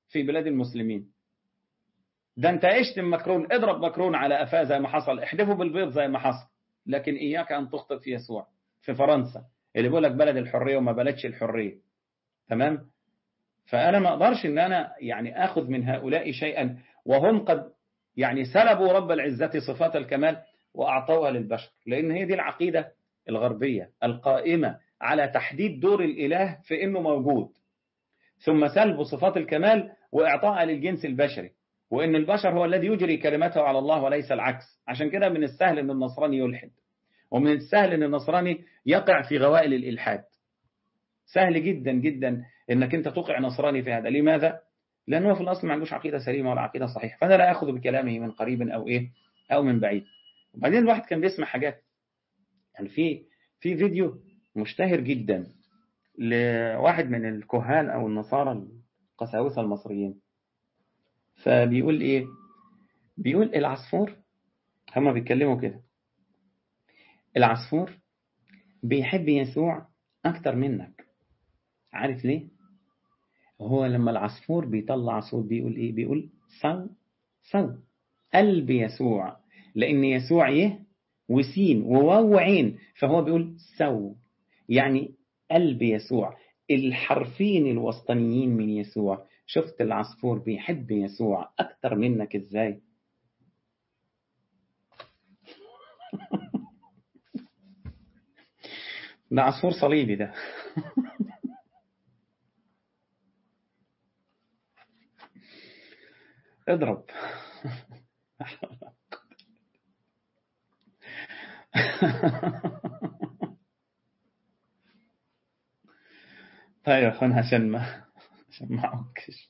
في بلاد المسلمين ده انت اشتم مكرون اضرب مكرون على قفاه زي ما حصل احدفه بالبيض زي ما حصل لكن اياك ان تخطئ في يسوع في فرنسا اللي بيقول لك بلد الحريه وما بلدش الحريه تمام فانا ما اقدرش ان انا يعني اخذ من هؤلاء شيئا وهم قد يعني سلبوا رب العزه صفات الكمال واعطوها للبشر لان هي دي العقيده الغربيه القائمه على تحديد دور الاله في انه موجود ثم سلب صفات الكمال واعطائها للجنس البشري وان البشر هو الذي يجري كلمته على الله وليس العكس عشان كده من السهل ان النصراني يلحد ومن السهل ان النصراني يقع في غوائل الالحاد سهل جدا جدا انك انت تقع نصراني في هذا لماذا لانه في الاصل ما عندوش عقيده سليمه ولا عقيده صحيحه فانا لا اخذ بكلامه من قريب او ايه او من بعيد وبعدين الواحد كان بيسمع حاجات يعني في في فيديو مشتهر جدا لواحد من الكهان او النصارى القساوسه المصريين فبيقول ايه بيقول العصفور هما بيتكلموا كده العصفور بيحب يسوع اكتر منك عارف ليه هو لما العصفور بيطلع صوت بيقول ايه بيقول صو صو قلب يسوع لان يسوع يه وسين وواو وعين فهو بيقول سو يعني قلب يسوع الحرفين الوسطانيين من يسوع شفت العصفور بيحب يسوع أكتر منك إزاي ده عصفور صليبي ده اضرب طيب يا اخوان عشان ما عشان ما اعكش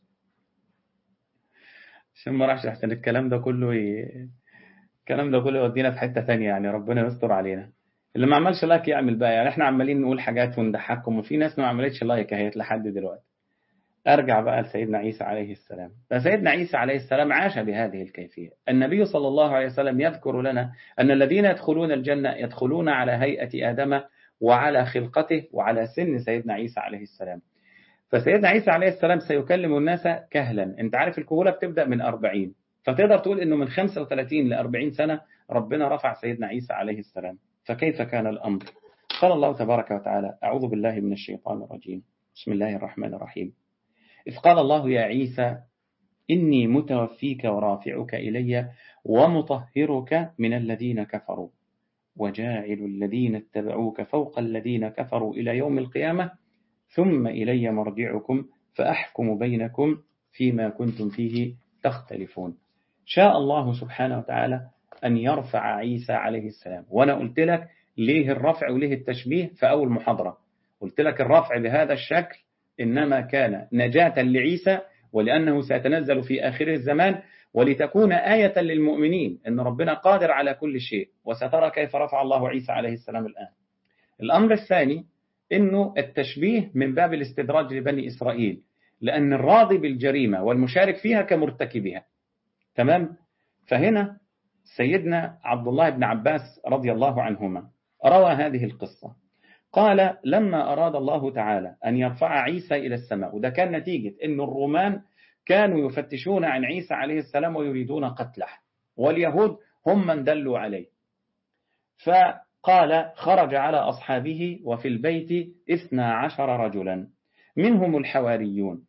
عشان ما راحش عشان الكلام ده كله ي... الكلام ده كله يودينا في حته ثانيه يعني ربنا يستر علينا اللي ما عملش لايك يعمل بقى يعني احنا عمالين نقول حاجات ونضحككم وفي ناس ما عملتش لايك اهي لحد دلوقتي ارجع بقى لسيدنا عيسى عليه السلام فسيدنا عيسى عليه السلام عاش بهذه الكيفيه النبي صلى الله عليه وسلم يذكر لنا ان الذين يدخلون الجنه يدخلون على هيئه ادم وعلى خلقته وعلى سن سيدنا عيسى عليه السلام فسيدنا عيسى عليه السلام سيكلم الناس كهلا انت عارف الكهولة بتبدأ من 40 فتقدر تقول انه من 35 ل 40 سنة ربنا رفع سيدنا عيسى عليه السلام فكيف كان الأمر قال الله تبارك وتعالى أعوذ بالله من الشيطان الرجيم بسم الله الرحمن الرحيم إذ قال الله يا عيسى إني متوفيك ورافعك إلي ومطهرك من الذين كفروا وجاعل الذين اتبعوك فوق الذين كفروا إلى يوم القيامة ثم إلي مرجعكم فأحكم بينكم فيما كنتم فيه تختلفون شاء الله سبحانه وتعالى أن يرفع عيسى عليه السلام وأنا قلت لك ليه الرفع وليه التشبيه في أول محاضرة قلت لك الرفع بهذا الشكل إنما كان نجاة لعيسى ولأنه سيتنزل في آخر الزمان ولتكون آية للمؤمنين أن ربنا قادر على كل شيء وسترى كيف رفع الله عيسى عليه السلام الآن الأمر الثاني انه التشبيه من باب الاستدراج لبني اسرائيل لان الراضي بالجريمه والمشارك فيها كمرتكبها تمام فهنا سيدنا عبد الله بن عباس رضي الله عنهما روى هذه القصه قال لما اراد الله تعالى ان يرفع عيسى الى السماء وده كان نتيجه ان الرومان كانوا يفتشون عن عيسى عليه السلام ويريدون قتله واليهود هم من دلوا عليه ف قال خرج على أصحابه وفي البيت اثنا عشر رجلا منهم الحواريون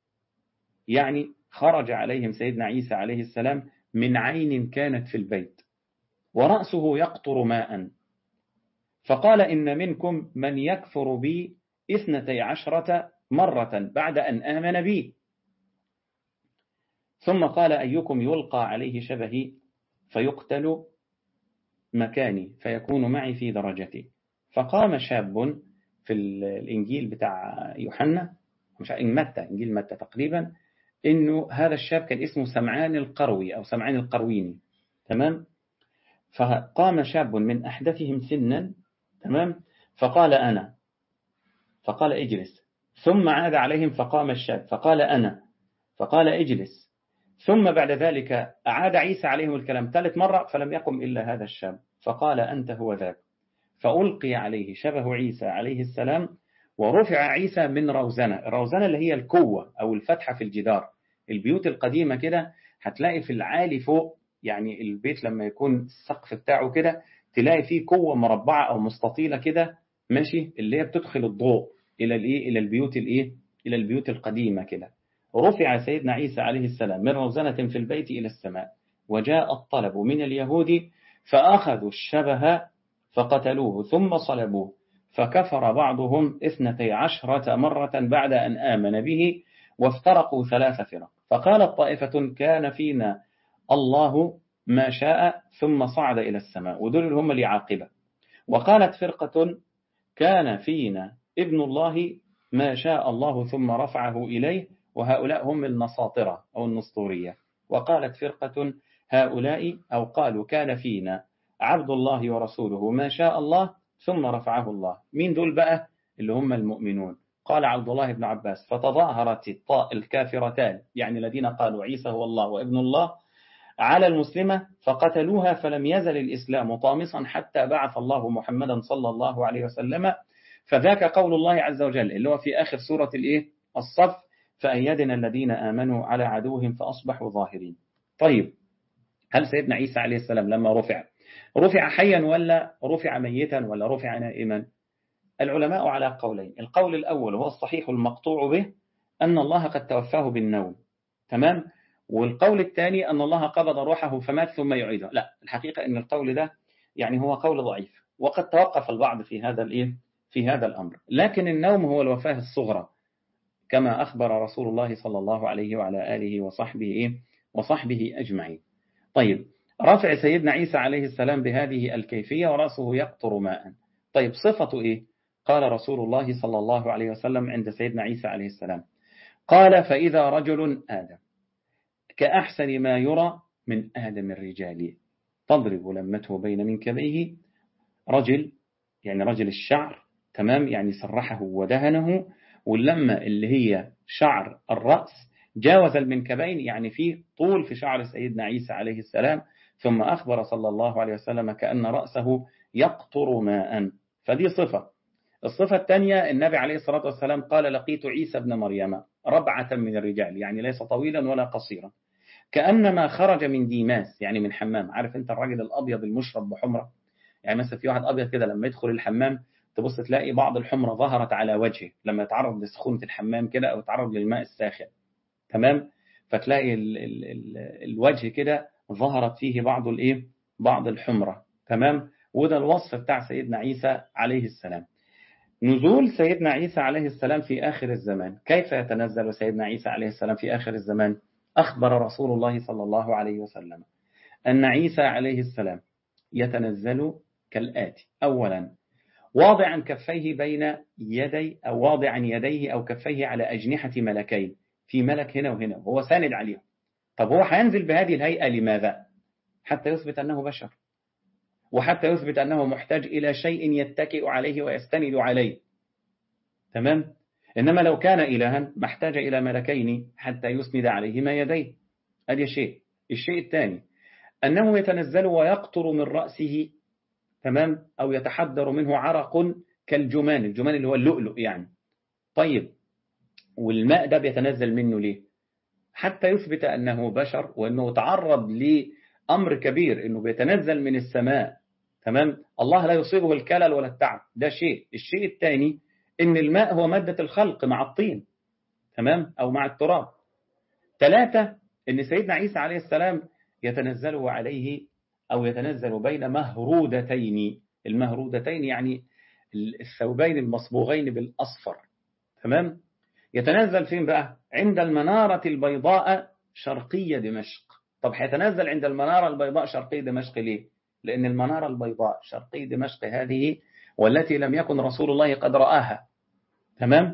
يعني خرج عليهم سيدنا عيسى عليه السلام من عين كانت في البيت ورأسه يقطر ماء فقال إن منكم من يكفر بي اثنتي عشرة مرة بعد أن آمن بي ثم قال أيكم يلقى عليه شبهي فيقتل مكاني فيكون معي في درجتي فقام شاب في الإنجيل بتاع يوحنا مش متى إنجيل متى تقريبا إنه هذا الشاب كان اسمه سمعان القروي أو سمعان القرويني تمام فقام شاب من أحدثهم سنا تمام فقال أنا فقال اجلس ثم عاد عليهم فقام الشاب فقال أنا فقال اجلس ثم بعد ذلك أعاد عيسى عليهم الكلام ثالث مرة فلم يقم إلا هذا الشاب فقال أنت هو ذاك فألقي عليه شبه عيسى عليه السلام ورفع عيسى من روزنة الروزنة اللي هي الكوة أو الفتحة في الجدار البيوت القديمة كده هتلاقي في العالي فوق يعني البيت لما يكون السقف بتاعه كده تلاقي فيه قوة مربعة أو مستطيلة كده ماشي اللي هي بتدخل الضوء إلى الإيه إلى البيوت الإيه إلى البيوت القديمة كده رفع سيدنا عيسى عليه السلام من روزنة في البيت إلى السماء وجاء الطلب من اليهود فأخذوا الشبه فقتلوه ثم صلبوه فكفر بعضهم اثنتي عشرة مرة بعد أن آمن به وافترقوا ثلاث فرق فقالت طائفة كان فينا الله ما شاء ثم صعد إلى السماء ودول هم العاقبة وقالت فرقة كان فينا ابن الله ما شاء الله ثم رفعه إليه وهؤلاء هم النصاطرة أو النسطورية وقالت فرقة هؤلاء أو قالوا كان فينا عبد الله ورسوله ما شاء الله ثم رفعه الله مين دول بقى اللي هم المؤمنون قال عبد الله بن عباس فتظاهرت الطاء الكافرتان يعني الذين قالوا عيسى هو الله وابن الله على المسلمة فقتلوها فلم يزل الإسلام طامسا حتى بعث الله محمدا صلى الله عليه وسلم فذاك قول الله عز وجل اللي هو في آخر سورة الإيه الصف فأيدنا الذين آمنوا على عدوهم فأصبحوا ظاهرين طيب هل سيدنا عيسى عليه السلام لما رفع رفع حيا ولا رفع ميتا ولا رفع نائما العلماء على قولين القول الأول هو الصحيح المقطوع به أن الله قد توفاه بالنوم تمام والقول الثاني أن الله قبض روحه فمات ثم يعيده لا الحقيقة أن القول ده يعني هو قول ضعيف وقد توقف البعض في هذا الإيه في هذا الأمر لكن النوم هو الوفاة الصغرى كما أخبر رسول الله صلى الله عليه وعلى آله وصحبه إيه وصحبه أجمعين طيب رفع سيدنا عيسى عليه السلام بهذه الكيفية ورأسه يقطر ماء طيب صفة إيه قال رسول الله صلى الله عليه وسلم عند سيدنا عيسى عليه السلام قال فإذا رجل آدم كأحسن ما يرى من آدم الرجال تضرب لمته بين منكبيه رجل يعني رجل الشعر تمام يعني سرحه ودهنه واللمة اللي هي شعر الرأس جاوز المنكبين يعني في طول في شعر سيدنا عيسى عليه السلام ثم أخبر صلى الله عليه وسلم كأن رأسه يقطر ماء فدي صفة الصفة الثانية النبي عليه الصلاة والسلام قال لقيت عيسى ابن مريم ربعة من الرجال يعني ليس طويلا ولا قصيرا كأنما خرج من ديماس يعني من حمام عارف انت الراجل الأبيض المشرب بحمرة يعني مثلا في واحد أبيض كده لما يدخل الحمام تبص تلاقي بعض الحمرة ظهرت على وجهه لما يتعرض لسخونة الحمام كده أو يتعرض للماء الساخن تمام فتلاقي ال ال ال الوجه كده ظهرت فيه بعض الايه بعض الحمرة تمام وده الوصف بتاع سيدنا عيسى عليه السلام نزول سيدنا عيسى عليه السلام في آخر الزمان كيف يتنزل سيدنا عيسى عليه السلام في آخر الزمان أخبر رسول الله صلى الله عليه وسلم أن عيسى عليه السلام يتنزل كالآتي أولا واضعا كفيه بين يدي أو واضعا يديه أو كفيه على أجنحة ملكين في ملك هنا وهنا وهو ساند عليهم طب هو هينزل بهذه الهيئة لماذا حتى يثبت أنه بشر وحتى يثبت أنه محتاج إلى شيء يتكئ عليه ويستند عليه تمام إنما لو كان إلها ما احتاج إلى ملكين حتى يسند عليهما يديه هذا شيء الشيء الثاني أنه يتنزل ويقطر من رأسه تمام أو يتحدر منه عرق كالجمان الجمان اللي هو اللؤلؤ يعني طيب والماء ده بيتنزل منه ليه حتى يثبت أنه بشر وأنه تعرض لأمر كبير أنه بيتنزل من السماء تمام الله لا يصيبه الكلل ولا التعب ده شيء الشيء الثاني ان الماء هو مادة الخلق مع الطين تمام او مع التراب ثلاثة ان سيدنا عيسى عليه السلام يتنزل عليه او يتنزل بين مهرودتين المهرودتين يعني الثوبين المصبوغين بالاصفر تمام يتنزل فين بقى عند المنارة البيضاء شرقية دمشق طب هيتنزل عند المنارة البيضاء شرقية دمشق ليه لأن المنارة البيضاء شرقي دمشق هذه والتي لم يكن رسول الله قد رآها تمام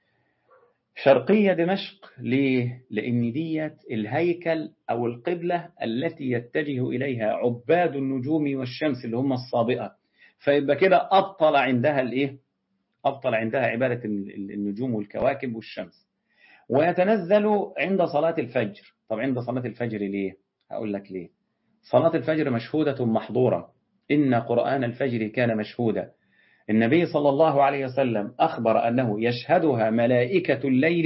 شرقية دمشق ليه؟ لأن ديت الهيكل أو القبلة التي يتجه إليها عباد النجوم والشمس اللي هم الصابئة فيبقى كده أبطل عندها الإيه؟ أبطل عندها عبادة النجوم والكواكب والشمس ويتنزل عند صلاة الفجر طب عند صلاة الفجر ليه؟ هقول لك ليه صلاة الفجر مشهودة محظورة إن قرآن الفجر كان مشهودا النبي صلى الله عليه وسلم أخبر أنه يشهدها ملائكة الليل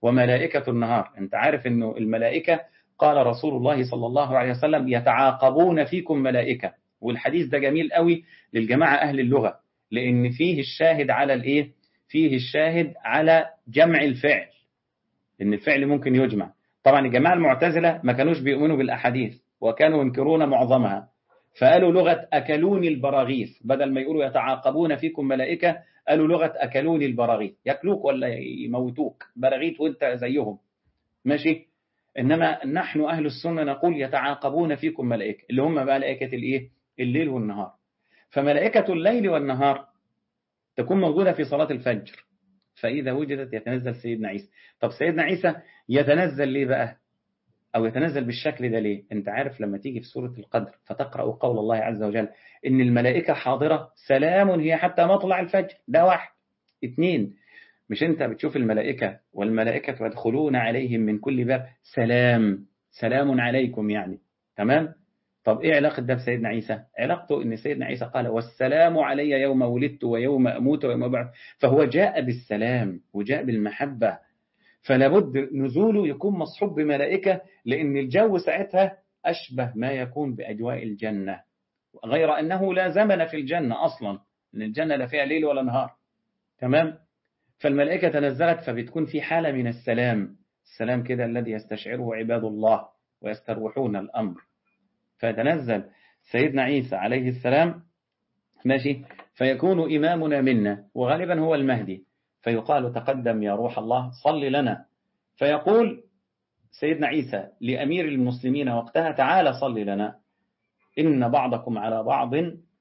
وملائكة النهار أنت عارف أنه الملائكة قال رسول الله صلى الله عليه وسلم يتعاقبون فيكم ملائكة والحديث ده جميل قوي للجماعة أهل اللغة لأن فيه الشاهد على الإيه فيه الشاهد على جمع الفعل إن الفعل ممكن يجمع طبعا الجماعة المعتزلة ما كانوش بيؤمنوا بالأحاديث وكانوا ينكرون معظمها فقالوا لغة أكلوني البراغيث بدل ما يقولوا يتعاقبون فيكم ملائكة قالوا لغة أكلوني البراغيث ياكلوك ولا يموتوك براغيث وانت زيهم ماشي إنما نحن أهل السنة نقول يتعاقبون فيكم ملائكة اللي هم بقى ملائكة الإيه الليل والنهار فملائكة الليل والنهار تكون موجودة في صلاة الفجر فإذا وجدت يتنزل سيدنا عيسى طب سيدنا عيسى يتنزل ليه بقى أو يتنزل بالشكل ده ليه أنت عارف لما تيجي في سورة القدر فتقرأ قول الله عز وجل إن الملائكة حاضرة سلام هي حتى مطلع الفجر ده واحد اثنين مش أنت بتشوف الملائكة والملائكة يدخلون عليهم من كل باب سلام سلام عليكم يعني تمام طب إيه علاقة ده بسيدنا عيسى علاقته إن سيدنا عيسى قال والسلام علي يوم ولدت ويوم أموت ويوم أبعث فهو جاء بالسلام وجاء بالمحبة فلابد نزوله يكون مصحوب بملائكة لأن الجو ساعتها أشبه ما يكون بأجواء الجنة غير أنه لا زمن في الجنة أصلا لأن الجنة لا فيها ليل ولا نهار تمام فالملائكة تنزلت فبتكون في حالة من السلام السلام كده الذي يستشعره عباد الله ويستروحون الأمر فيتنزل سيدنا عيسى عليه السلام ماشي فيكون إمامنا منا وغالبا هو المهدي فيقال تقدم يا روح الله صل لنا فيقول سيدنا عيسى لأمير المسلمين وقتها تعالى صل لنا إن بعضكم على بعض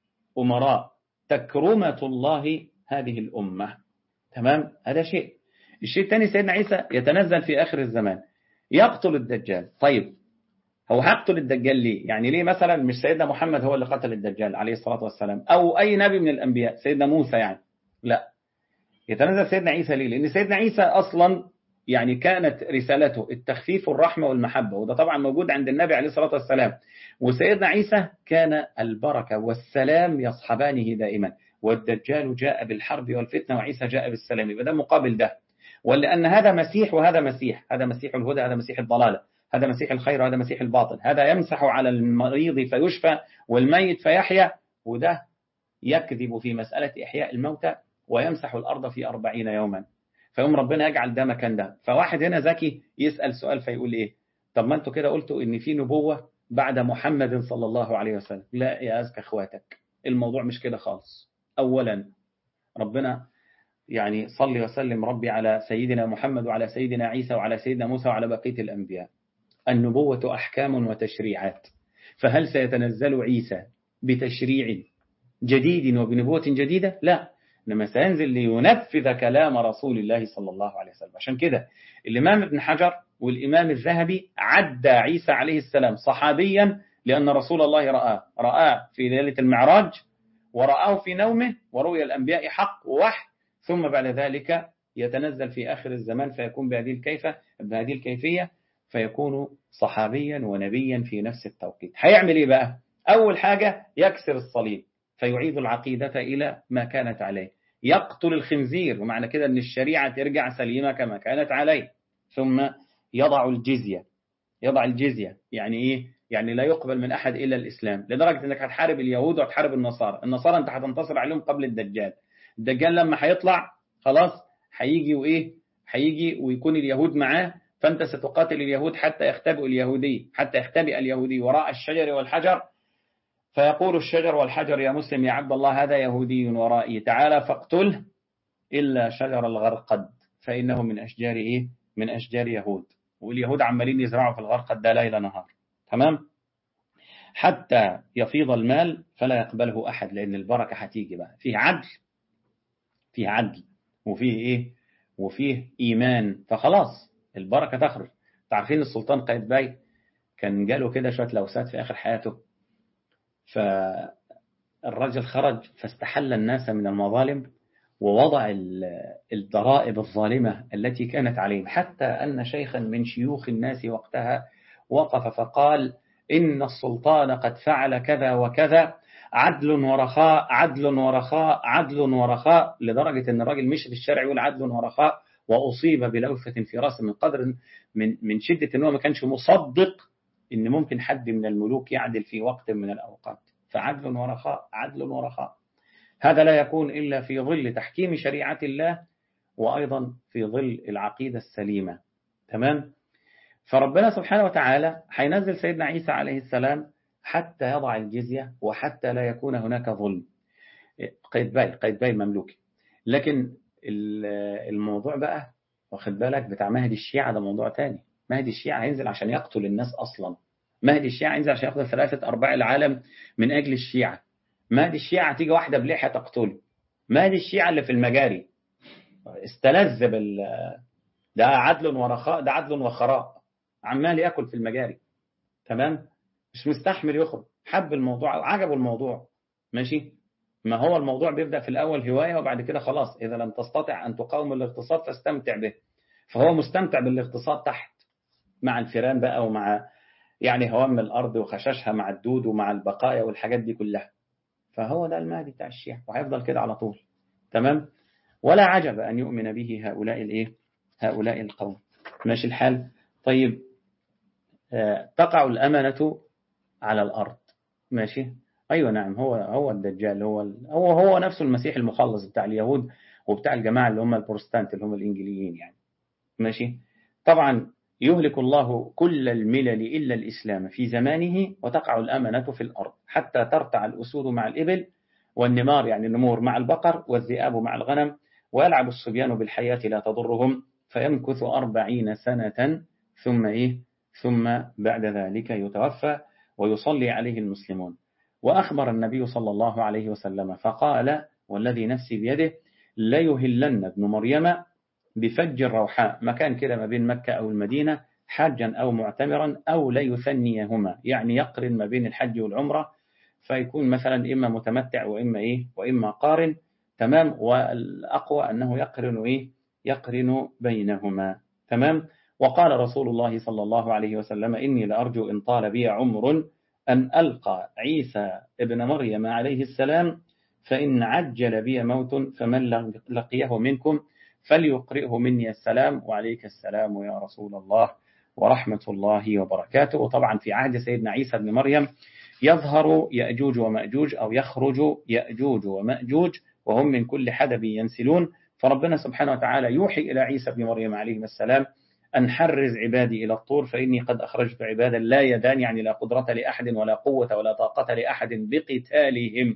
أمراء تكرمة الله هذه الأمة تمام هذا شيء الشيء الثاني سيدنا عيسى يتنزل في آخر الزمان يقتل الدجال طيب هو هقتل الدجال ليه يعني ليه مثلا مش سيدنا محمد هو اللي قتل الدجال عليه الصلاة والسلام أو أي نبي من الأنبياء سيدنا موسى يعني لا يتنزل سيدنا عيسى ليه لأن سيدنا عيسى أصلا يعني كانت رسالته التخفيف والرحمة والمحبة وده طبعا موجود عند النبي عليه الصلاة والسلام وسيدنا عيسى كان البركة والسلام يصحبانه دائما والدجال جاء بالحرب والفتنة وعيسى جاء بالسلام يبقى ده مقابل ده ولأن هذا مسيح وهذا مسيح هذا مسيح الهدى هذا مسيح الضلالة هذا مسيح الخير وهذا مسيح الباطل هذا يمسح على المريض فيشفى والميت فيحيا وده يكذب في مسألة إحياء الموتى ويمسح الأرض في أربعين يوما فيوم ربنا يجعل ده مكان ده فواحد هنا ذكي يسأل سؤال فيقول إيه طب ما أنتوا كده قلتوا إن في نبوة بعد محمد صلى الله عليه وسلم لا يا أزكى أخواتك الموضوع مش كده خالص أولا ربنا يعني صلي وسلم ربي على سيدنا محمد وعلى سيدنا عيسى وعلى سيدنا موسى وعلى بقية الأنبياء النبوة أحكام وتشريعات فهل سيتنزل عيسى بتشريع جديد وبنبوة جديدة لا إنما سينزل لينفذ كلام رسول الله صلى الله عليه وسلم عشان كده الإمام ابن حجر والإمام الذهبي عدى عيسى عليه السلام صحابيا لأن رسول الله رآه رآه في ليلة المعراج ورآه في نومه وروي الأنبياء حق ووحي ثم بعد ذلك يتنزل في آخر الزمان فيكون بهذه الكيفة بهذه الكيفية فيكون صحابيا ونبيا في نفس التوقيت هيعمل ايه بقى اول حاجة يكسر الصليب فيعيد العقيدة إلى ما كانت عليه يقتل الخنزير ومعنى كده أن الشريعة ترجع سليمة كما كانت عليه ثم يضع الجزية يضع الجزية يعني إيه؟ يعني لا يقبل من أحد إلا الإسلام لدرجة أنك هتحارب اليهود وهتحارب النصارى النصارى أنت هتنتصر عليهم قبل الدجال الدجال لما هيطلع خلاص هيجي وإيه هيجي ويكون اليهود معاه فأنت ستقاتل اليهود حتى يختبئ اليهودي حتى يختبئ اليهودي وراء الشجر والحجر فيقول الشجر والحجر يا مسلم يا عبد الله هذا يهودي ورائي تعالى فاقتله إلا شجر الغرقد فإنه من أشجار إيه؟ من أشجار يهود واليهود عمالين يزرعوا في الغرقد ده ليل نهار تمام حتى يفيض المال فلا يقبله أحد لأن البركة هتيجي بقى فيه عدل فيه عدل وفيه إيه وفيه إيمان فخلاص البركة تخرج تعرفين السلطان قايتباي كان جاله كده شوية لوسات في آخر حياته فالرجل خرج فاستحل الناس من المظالم ووضع الضرائب الظالمة التي كانت عليهم حتى أن شيخا من شيوخ الناس وقتها وقف فقال إن السلطان قد فعل كذا وكذا عدل ورخاء عدل ورخاء عدل ورخاء لدرجة أن الراجل مشي في الشارع يقول عدل ورخاء وأصيب بلوثة في رأسه من قدر من من شدة أنه ما كانش مصدق أن ممكن حد من الملوك يعدل في وقت من الأوقات فعدل ورخاء عدل ورخاء هذا لا يكون إلا في ظل تحكيم شريعة الله وأيضا في ظل العقيدة السليمة تمام فربنا سبحانه وتعالى حينزل سيدنا عيسى عليه السلام حتى يضع الجزية وحتى لا يكون هناك ظلم قيد باي قيد باي مملوكي لكن الموضوع بقى واخد بالك بتاع مهدي الشيعة ده موضوع تاني مهدي الشيعة هينزل عشان يقتل الناس أصلا مهدي الشيعة هينزل عشان ياخد ثلاثة أرباع العالم من أجل الشيعة مهدي الشيعة تيجي واحدة بلحية تقتله مهدي الشيعة اللي في المجاري استلذ بال ده عدل ورخاء ده عدل وخراء عمال ياكل في المجاري تمام مش مستحمل يخرج حب الموضوع عجبه الموضوع ماشي ما هو الموضوع بيبدأ في الأول هواية وبعد كده خلاص إذا لم تستطع أن تقاوم الاغتصاب فاستمتع به فهو مستمتع بالاغتصاب تحت مع الفيران بقى ومع يعني هوام الأرض وخشاشها مع الدود ومع البقايا والحاجات دي كلها فهو ده المهدي بتاع الشيعة وهيفضل كده على طول تمام ولا عجب أن يؤمن به هؤلاء الإيه هؤلاء القوم ماشي الحال طيب آه تقع الأمانة على الأرض ماشي أيوة نعم هو هو الدجال هو هو هو نفسه المسيح المخلص بتاع اليهود وبتاع الجماعة اللي هم البروتستانت اللي هم الإنجليين يعني ماشي طبعا يهلك الله كل الملل إلا الإسلام في زمانه وتقع الأمنة في الأرض حتى ترتع الأسود مع الإبل والنمار يعني النمور مع البقر والذئاب مع الغنم ويلعب الصبيان بالحياة لا تضرهم فيمكث أربعين سنة ثم إيه ثم بعد ذلك يتوفى ويصلي عليه المسلمون وأخبر النبي صلى الله عليه وسلم فقال والذي نفسي بيده ليهلن ابن مريم بفج الروحاء مكان كده ما بين مكة أو المدينة حاجا أو معتمرا أو ليثنيهما يعني يقرن ما بين الحج والعمرة فيكون مثلا إما متمتع وإما إيه وإما قارن تمام والأقوى أنه يقرن إيه يقرن بينهما تمام وقال رسول الله صلى الله عليه وسلم إني لأرجو إن طال بي عمر أن ألقى عيسى ابن مريم عليه السلام فإن عجل بي موت فمن لقيه منكم فليقرئه مني السلام وعليك السلام يا رسول الله ورحمة الله وبركاته وطبعا في عهد سيدنا عيسى بن مريم يظهر يأجوج ومأجوج أو يخرج يأجوج ومأجوج وهم من كل حدب ينسلون فربنا سبحانه وتعالى يوحي إلى عيسى بن مريم عليه السلام أن حرز عبادي إلى الطور فإني قد أخرجت عبادا لا يدان يعني لا قدرة لأحد ولا قوة ولا طاقة لأحد بقتالهم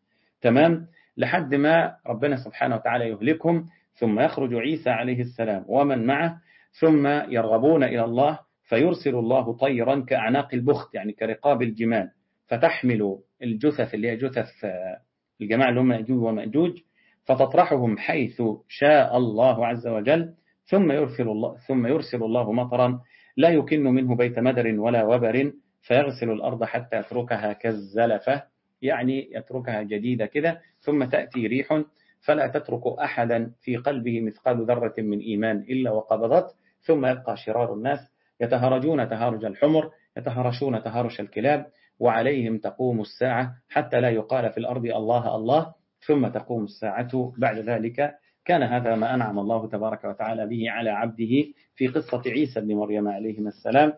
تمام لحد ما ربنا سبحانه وتعالى يهلكهم ثم يخرج عيسى عليه السلام ومن معه ثم يرغبون إلى الله فيرسل الله طيرا كأعناق البخت يعني كرقاب الجمال فتحمل الجثث اللي هي جثث الجماعة اللي هم مأجوج ومأجوج فتطرحهم حيث شاء الله عز وجل ثم يرسل الله ثم يرسل الله مطرا لا يكن منه بيت مدر ولا وبر فيغسل الأرض حتى يتركها كالزلفة يعني يتركها جديدة كده ثم تأتي ريح فلا تترك أحدا في قلبه مثقال ذرة من إيمان إلا وقبضت ثم يبقى شرار الناس يتهرجون تهارج الحمر يتهرشون تهارش الكلاب وعليهم تقوم الساعة حتى لا يقال في الأرض الله الله ثم تقوم الساعة بعد ذلك كان هذا ما أنعم الله تبارك وتعالى به على عبده في قصة عيسى بن مريم عليه السلام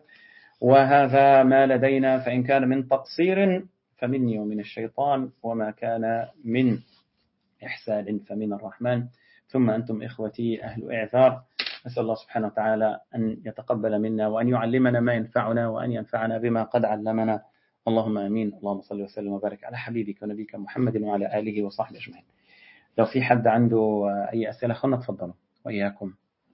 وهذا ما لدينا فإن كان من تقصير فمني ومن الشيطان وما كان من إحسان فمن الرحمن ثم أنتم إخوتي أهل إعثار نسأل الله سبحانه وتعالى أن يتقبل منا وأن يعلمنا ما ينفعنا وأن ينفعنا بما قد علمنا اللهم امين اللهم صل وسلم وبارك على حبيبك ونبيك محمد وعلى اله وصحبه اجمعين لو في حد عنده اي اسئله خلنا تفضلوا واياكم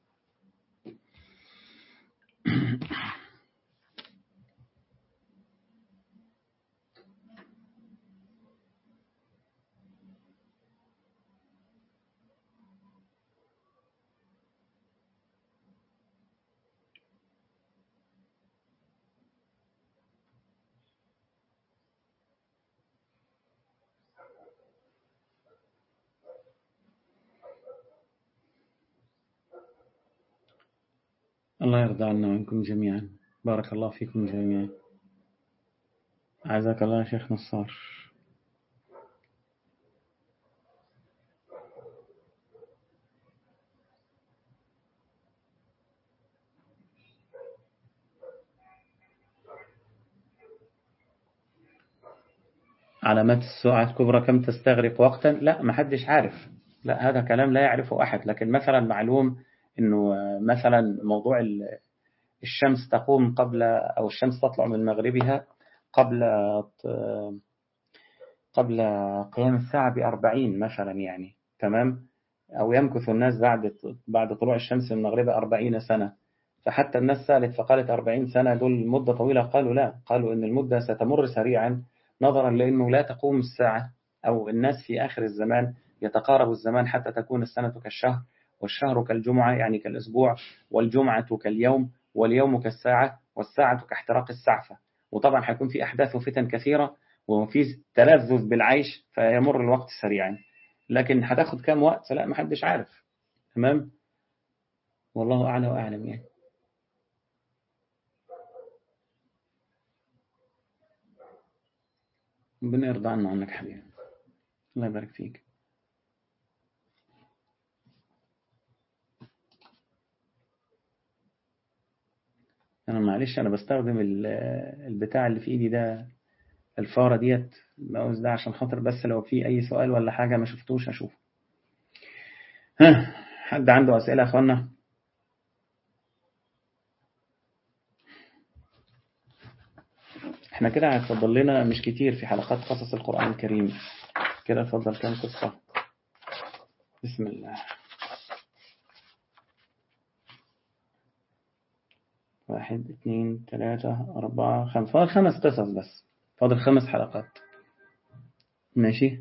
الله يرضى عنا وعنكم جميعا بارك الله فيكم جميعا عزاك الله يا شيخ نصار علامات الساعة الكبرى كم تستغرق وقتا لا ما حدش عارف لا هذا كلام لا يعرفه أحد لكن مثلا معلوم أنه مثلا موضوع الشمس تقوم قبل أو الشمس تطلع من مغربها قبل قبل قيام الساعة بأربعين مثلا يعني تمام أو يمكث الناس بعد بعد طلوع الشمس من مغربها أربعين سنة فحتى الناس سألت فقالت أربعين سنة دول مدة طويلة قالوا لا قالوا إن المدة ستمر سريعا نظرا لأنه لا تقوم الساعة أو الناس في آخر الزمان يتقارب الزمان حتى تكون السنة كالشهر والشهر كالجمعة يعني كالأسبوع والجمعة كاليوم واليوم كالساعة والساعة كاحتراق السعفة وطبعا حيكون في أحداث وفتن كثيرة وفي تلذذ بالعيش فيمر الوقت سريعا لكن هتاخد كام وقت لا محدش عارف تمام والله أعلى وأعلم يعني ربنا يرضى عنا عنك حبيبي الله يبارك فيك أنا معلش أنا بستخدم البتاع اللي في إيدي ده الفارة ديت الماوس ده عشان خاطر بس لو في أي سؤال ولا حاجة ما شفتوش أشوفه ها حد عنده أسئلة يا أخوانا احنا كده هتفضل لنا مش كتير في حلقات قصص القرآن الكريم كده اتفضل كام قصة بسم الله واحد اثنين ثلاثة أربعة خمسة فاضل خمس قصص بس فاضل خمس حلقات ماشي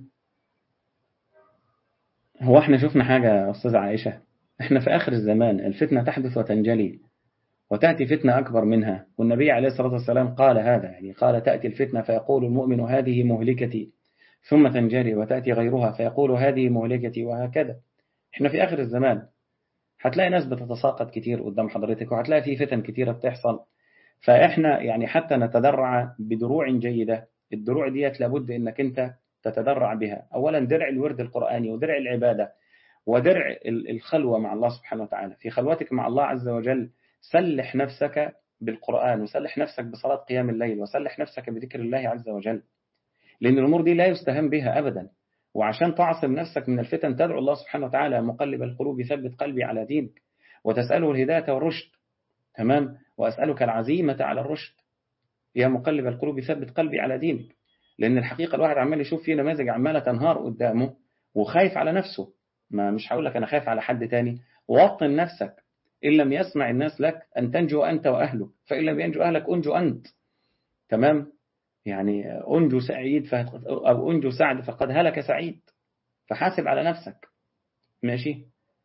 هو احنا شفنا حاجة يا أستاذ عائشة احنا في آخر الزمان الفتنة تحدث وتنجلي وتأتي فتنة أكبر منها والنبي عليه الصلاة والسلام قال هذا يعني قال تأتي الفتنة فيقول المؤمن هذه مهلكتي ثم تنجري وتأتي غيرها فيقول هذه مهلكتي وهكذا احنا في آخر الزمان هتلاقي ناس بتتساقط كتير قدام حضرتك وهتلاقي في فتن كتيرة بتحصل فإحنا يعني حتى نتدرع بدروع جيدة الدروع ديت لابد إنك أنت تتدرع بها أولا درع الورد القرآني ودرع العبادة ودرع الخلوة مع الله سبحانه وتعالى في خلوتك مع الله عز وجل سلح نفسك بالقرآن وسلح نفسك بصلاة قيام الليل وسلح نفسك بذكر الله عز وجل لأن الأمور دي لا يستهان بها أبدا وعشان تعصم نفسك من الفتن تدعو الله سبحانه وتعالى مقلب القلوب ثبت قلبي على دينك وتسأله الهداية والرشد تمام وأسألك العزيمة على الرشد يا مقلب القلوب ثبت قلبي على دينك لأن الحقيقة الواحد عمال يشوف فيه نماذج عمالة تنهار قدامه وخايف على نفسه ما مش هقول لك أنا خايف على حد تاني وطن نفسك إن لم يسمع الناس لك أن تنجو أنت وأهلك فإن لم ينجو أهلك أنجو أنت تمام يعني أنجو سعيد أو أنجو سعد فقد هلك سعيد فحاسب على نفسك ماشي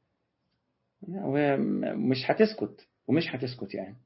ومش هتسكت ومش هتسكت يعني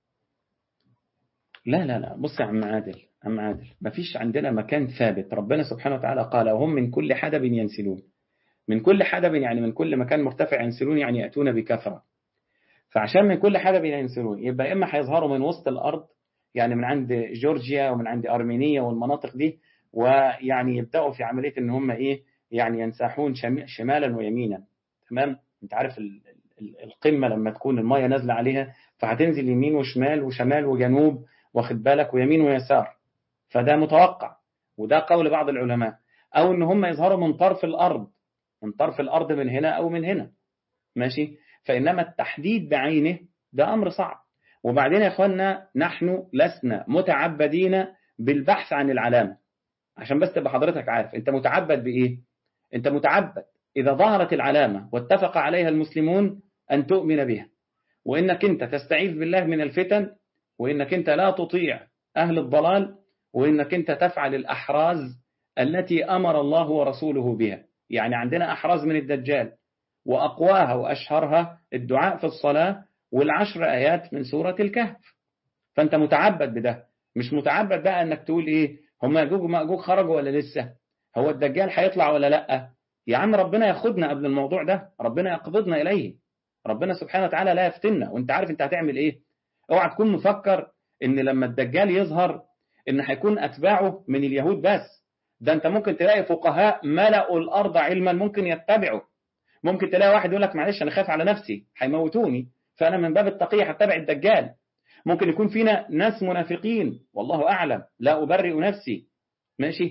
لا لا لا بص يا عم عادل عم عادل مفيش عندنا مكان ثابت ربنا سبحانه وتعالى قال وهم من كل حدب ينسلون من كل حدب يعني من كل مكان مرتفع ينسلون يعني يأتون بكثرة فعشان من كل حدب ينسلون يبقى إما هيظهروا من وسط الأرض يعني من عند جورجيا ومن عند أرمينيا والمناطق دي ويعني يبدأوا في عملية إن هم إيه يعني ينساحون شمالا ويمينا تمام أنت عارف القمة لما تكون المية نازلة عليها فهتنزل يمين وشمال وشمال وجنوب واخد بالك ويمين ويسار فده متوقع وده قول بعض العلماء أو إن هم يظهروا من طرف الأرض من طرف الأرض من هنا أو من هنا ماشي فإنما التحديد بعينه ده أمر صعب وبعدين يا أخوانا نحن لسنا متعبدين بالبحث عن العلامة عشان بس تبقى حضرتك عارف أنت متعبد بإيه أنت متعبد إذا ظهرت العلامة واتفق عليها المسلمون أن تؤمن بها وإنك أنت تستعيذ بالله من الفتن وإنك أنت لا تطيع أهل الضلال وإنك أنت تفعل الأحراز التي أمر الله ورسوله بها يعني عندنا أحراز من الدجال وأقواها وأشهرها الدعاء في الصلاة والعشر آيات من سورة الكهف فأنت متعبد بده مش متعبد بقى أنك تقول إيه هم يأجوج ومأجوج خرجوا ولا لسه هو الدجال هيطلع ولا لأ يا عم ربنا ياخدنا قبل الموضوع ده ربنا يقبضنا إليه ربنا سبحانه وتعالى لا يفتنا وانت عارف انت هتعمل ايه اوعى تكون مفكر ان لما الدجال يظهر ان هيكون اتباعه من اليهود بس ده انت ممكن تلاقي فقهاء ملأوا الارض علما ممكن يتبعوا ممكن تلاقي واحد يقول لك معلش انا خايف على نفسي هيموتوني فانا من باب التقيه هتبع الدجال ممكن يكون فينا ناس منافقين والله اعلم لا ابرئ نفسي ماشي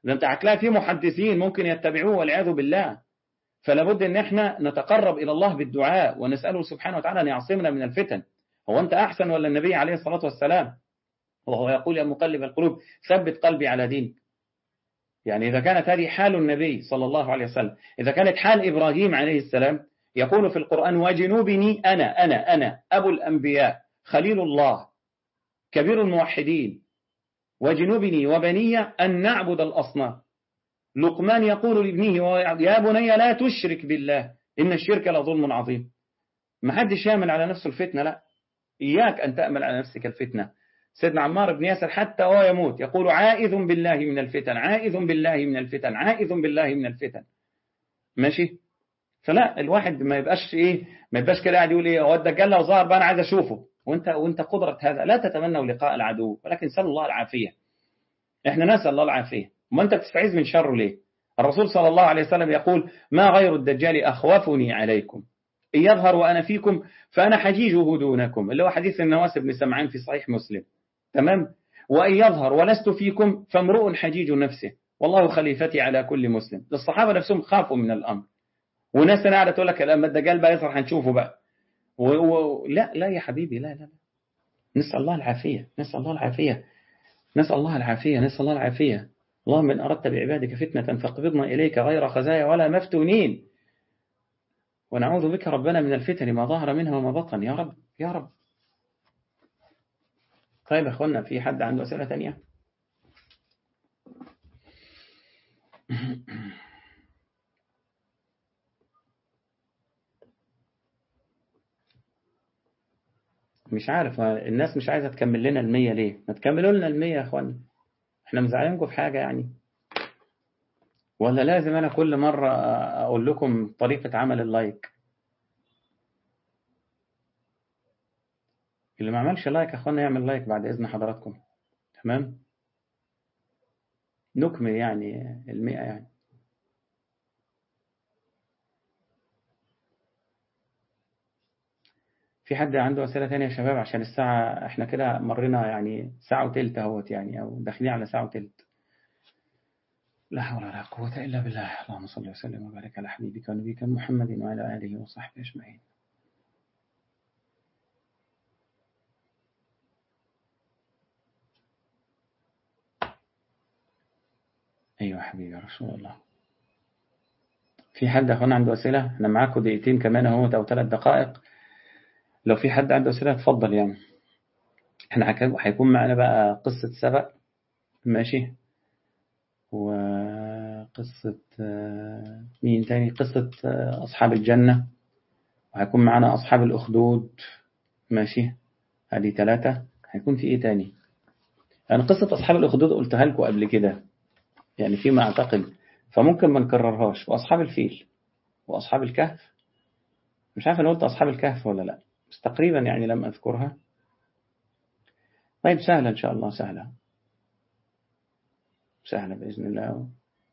ده انت هتلاقي في محدثين ممكن يتبعوه والعياذ بالله فلا بد ان احنا نتقرب الى الله بالدعاء ونساله سبحانه وتعالى ان يعصمنا من الفتن هو انت احسن ولا النبي عليه الصلاه والسلام وهو يقول يا مقلب القلوب ثبت قلبي على دينك يعني إذا كانت هذه حال النبي صلى الله عليه وسلم إذا كانت حال إبراهيم عليه السلام يقول في القرآن وجنوبني أنا أنا أنا أبو الأنبياء خليل الله كبير الموحدين وجنوبني وبني أن نعبد الأصنام لقمان يقول لابنه يا بني لا تشرك بالله إن الشرك لظلم عظيم ما حدش يعمل على نفسه الفتنة لا إياك أن تأمل على نفسك الفتنة سيدنا عمار بن ياسر حتى وهو يموت يقول عائذ بالله من الفتن عائذ بالله من الفتن عائذ بالله من الفتن ماشي فلا الواحد ما يبقاش ايه ما يبقاش كده قاعد يقول ايه هو الدجال لو ظهر بقى انا عايز اشوفه وانت وانت قدره هذا لا تتمنوا لقاء العدو ولكن سال الله العافيه احنا نسال الله العافيه وما انت بتستعيذ من شره ليه الرسول صلى الله عليه وسلم يقول ما غير الدجال اخوفني عليكم إن يظهر وأنا فيكم فأنا حجيجه دونكم اللي هو حديث النواس بن سمعان في صحيح مسلم تمام وأن يظهر ولست فيكم فامرؤ حجيج نفسه والله خليفتي على كل مسلم الصحابة نفسهم خافوا من الأمر وناس أنا قاعدة تقول لك لما الدجال بقى يظهر هنشوفه بقى و... و... لا لا يا حبيبي لا لا نسأل الله العافية نسأل الله العافية نسأل الله العافية نسأل الله العافية اللهم إن أردت بعبادك فتنة فاقبضنا إليك غير خزايا ولا مفتونين ونعوذ بك ربنا من الفتن ما ظهر منها وما بطن يا رب يا رب طيب يا اخوانا في حد عنده أسئلة تانية مش عارف الناس مش عايزة تكمل لنا المية ليه ما تكملوا لنا المية يا اخوانا احنا مزعلينكم في حاجة يعني ولا لازم أنا كل مرة أقول لكم طريقة عمل اللايك اللي ما عملش لايك يا أخوانا يعمل لايك بعد إذن حضراتكم تمام نكمل يعني المئة يعني في حد عنده أسئلة تانية يا شباب عشان الساعة احنا كده مرينا يعني ساعة وتلت اهوت يعني أو داخلين على ساعة وتلت لا حول ولا قوة إلا بالله اللهم صل وسلم وبارك على حبيبك ونبيك محمد وعلى آله وصحبه أجمعين أيوة حبيبي يا رسول الله في حد أخونا عنده أسئلة أنا معاكم دقيقتين كمان اهو أو ثلاث دقائق لو في حد عنده أسئلة اتفضل يعني احنا هيكون معنا بقى قصة سبق ماشي وقصة مين تاني قصة أصحاب الجنة وهيكون معنا أصحاب الأخدود ماشي هذه ثلاثة هيكون في إيه تاني أنا قصة أصحاب الأخدود قلتها لكم قبل كده يعني فيما أعتقد فممكن ما نكررهاش وأصحاب الفيل وأصحاب الكهف مش عارف أنا قلت أصحاب الكهف ولا لا بس تقريبا يعني لم أذكرها طيب سهلة إن شاء الله سهلة سهلة بإذن الله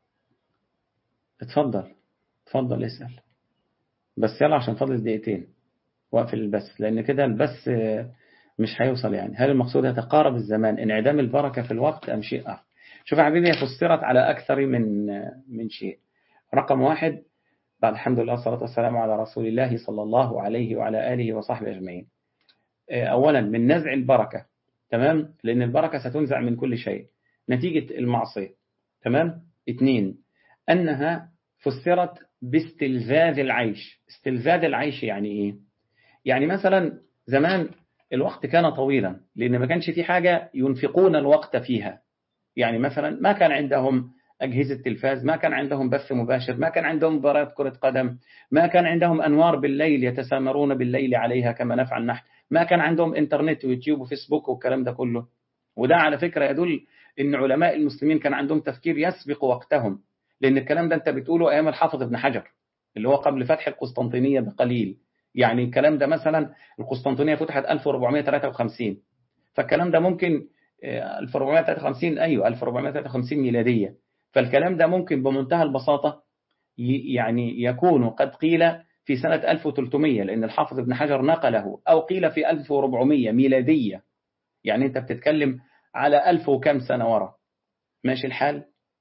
اتفضل اتفضل اسأل بس يلا عشان فاضل دقيقتين واقفل البث لأن كده البث مش هيوصل يعني هل المقصود يتقارب الزمان انعدام البركة في الوقت أم شيء آخر شوف يا حبيبي فسرت على أكثر من من شيء رقم واحد بعد الحمد لله والصلاة والسلام على رسول الله صلى الله عليه وعلى آله وصحبه أجمعين أولا من نزع البركة تمام لأن البركة ستنزع من كل شيء نتيجة المعصية تمام اثنين أنها فسرت باستلذاذ العيش استلذاذ العيش يعني إيه يعني مثلا زمان الوقت كان طويلا لأن ما كانش في حاجة ينفقون الوقت فيها يعني مثلا ما كان عندهم أجهزة تلفاز ما كان عندهم بث مباشر ما كان عندهم مباريات كرة قدم ما كان عندهم أنوار بالليل يتسامرون بالليل عليها كما نفعل نحن ما كان عندهم إنترنت ويوتيوب وفيسبوك والكلام ده كله وده على فكرة يدل ان علماء المسلمين كان عندهم تفكير يسبق وقتهم لان الكلام ده انت بتقوله ايام الحافظ ابن حجر اللي هو قبل فتح القسطنطينية بقليل يعني الكلام ده مثلا القسطنطينية فتحت 1453 فالكلام ده ممكن 1453 ايوه 1453 ميلادية فالكلام ده ممكن بمنتهى البساطة يعني يكون قد قيل في سنة 1300 لأن الحافظ ابن حجر نقله أو قيل في 1400 ميلادية يعني أنت بتتكلم على ألف وكم سنة ورا ماشي الحال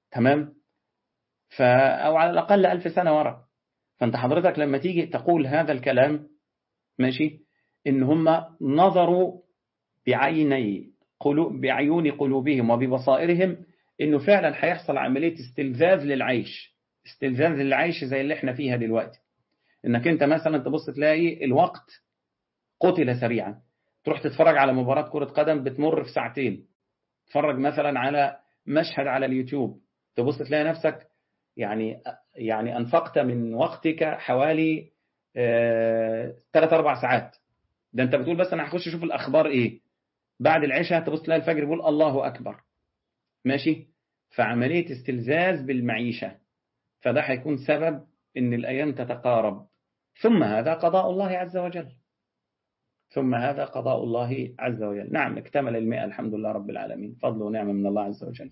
تمام ف أو على الأقل ألف سنة وراء فأنت حضرتك لما تيجي تقول هذا الكلام ماشي إن هم نظروا بعيني قلوب بعيون قلوبهم وببصائرهم إنه فعلا هيحصل عملية استلذاذ للعيش استلذاذ للعيش زي اللي احنا فيها دلوقتي إنك أنت مثلا تبص تلاقي الوقت قتل سريعا تروح تتفرج على مباراة كرة قدم بتمر في ساعتين تتفرج مثلا على مشهد على اليوتيوب تبص تلاقي نفسك يعني يعني أنفقت من وقتك حوالي ثلاث أربع ساعات ده أنت بتقول بس أنا هخش أشوف الأخبار إيه بعد العشاء تبص تلاقي الفجر بيقول الله أكبر ماشي فعملية استلزاز بالمعيشة فده هيكون سبب إن الأيام تتقارب ثم هذا قضاء الله عز وجل ثم هذا قضاء الله عز وجل نعم اكتمل المئة الحمد لله رب العالمين فضل ونعمة من الله عز وجل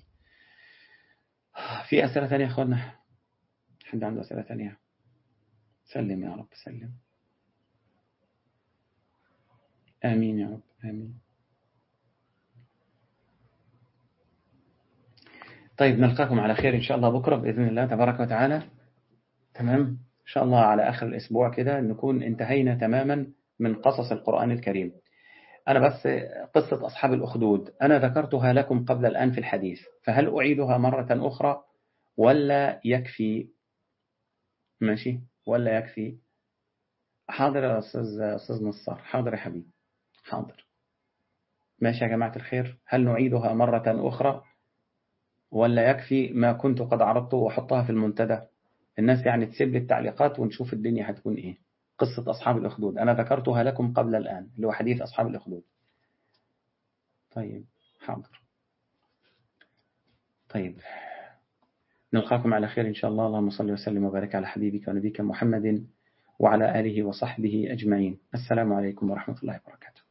في أسئلة ثانية يا أخوانا حد عنده أسئلة ثانية سلم يا رب سلم آمين يا رب آمين طيب نلقاكم على خير إن شاء الله بكرة بإذن الله تبارك وتعالى تمام إن شاء الله على آخر الأسبوع كده نكون انتهينا تماما من قصص القرآن الكريم أنا بس قصة أصحاب الأخدود أنا ذكرتها لكم قبل الآن في الحديث فهل أعيدها مرة أخرى ولا يكفي ماشي ولا يكفي حاضر يا أستاذ أستاذ نصار حاضر يا حبيبي حاضر ماشي يا جماعة الخير هل نعيدها مرة أخرى ولا يكفي ما كنت قد عرضته وحطها في المنتدى الناس يعني تسيب لي التعليقات ونشوف الدنيا هتكون إيه قصة أصحاب الأخدود أنا ذكرتها لكم قبل الآن اللي هو حديث أصحاب الأخدود طيب حاضر طيب نلقاكم على خير إن شاء الله اللهم صل وسلم وبارك على حبيبك ونبيك محمد وعلى آله وصحبه أجمعين السلام عليكم ورحمة الله وبركاته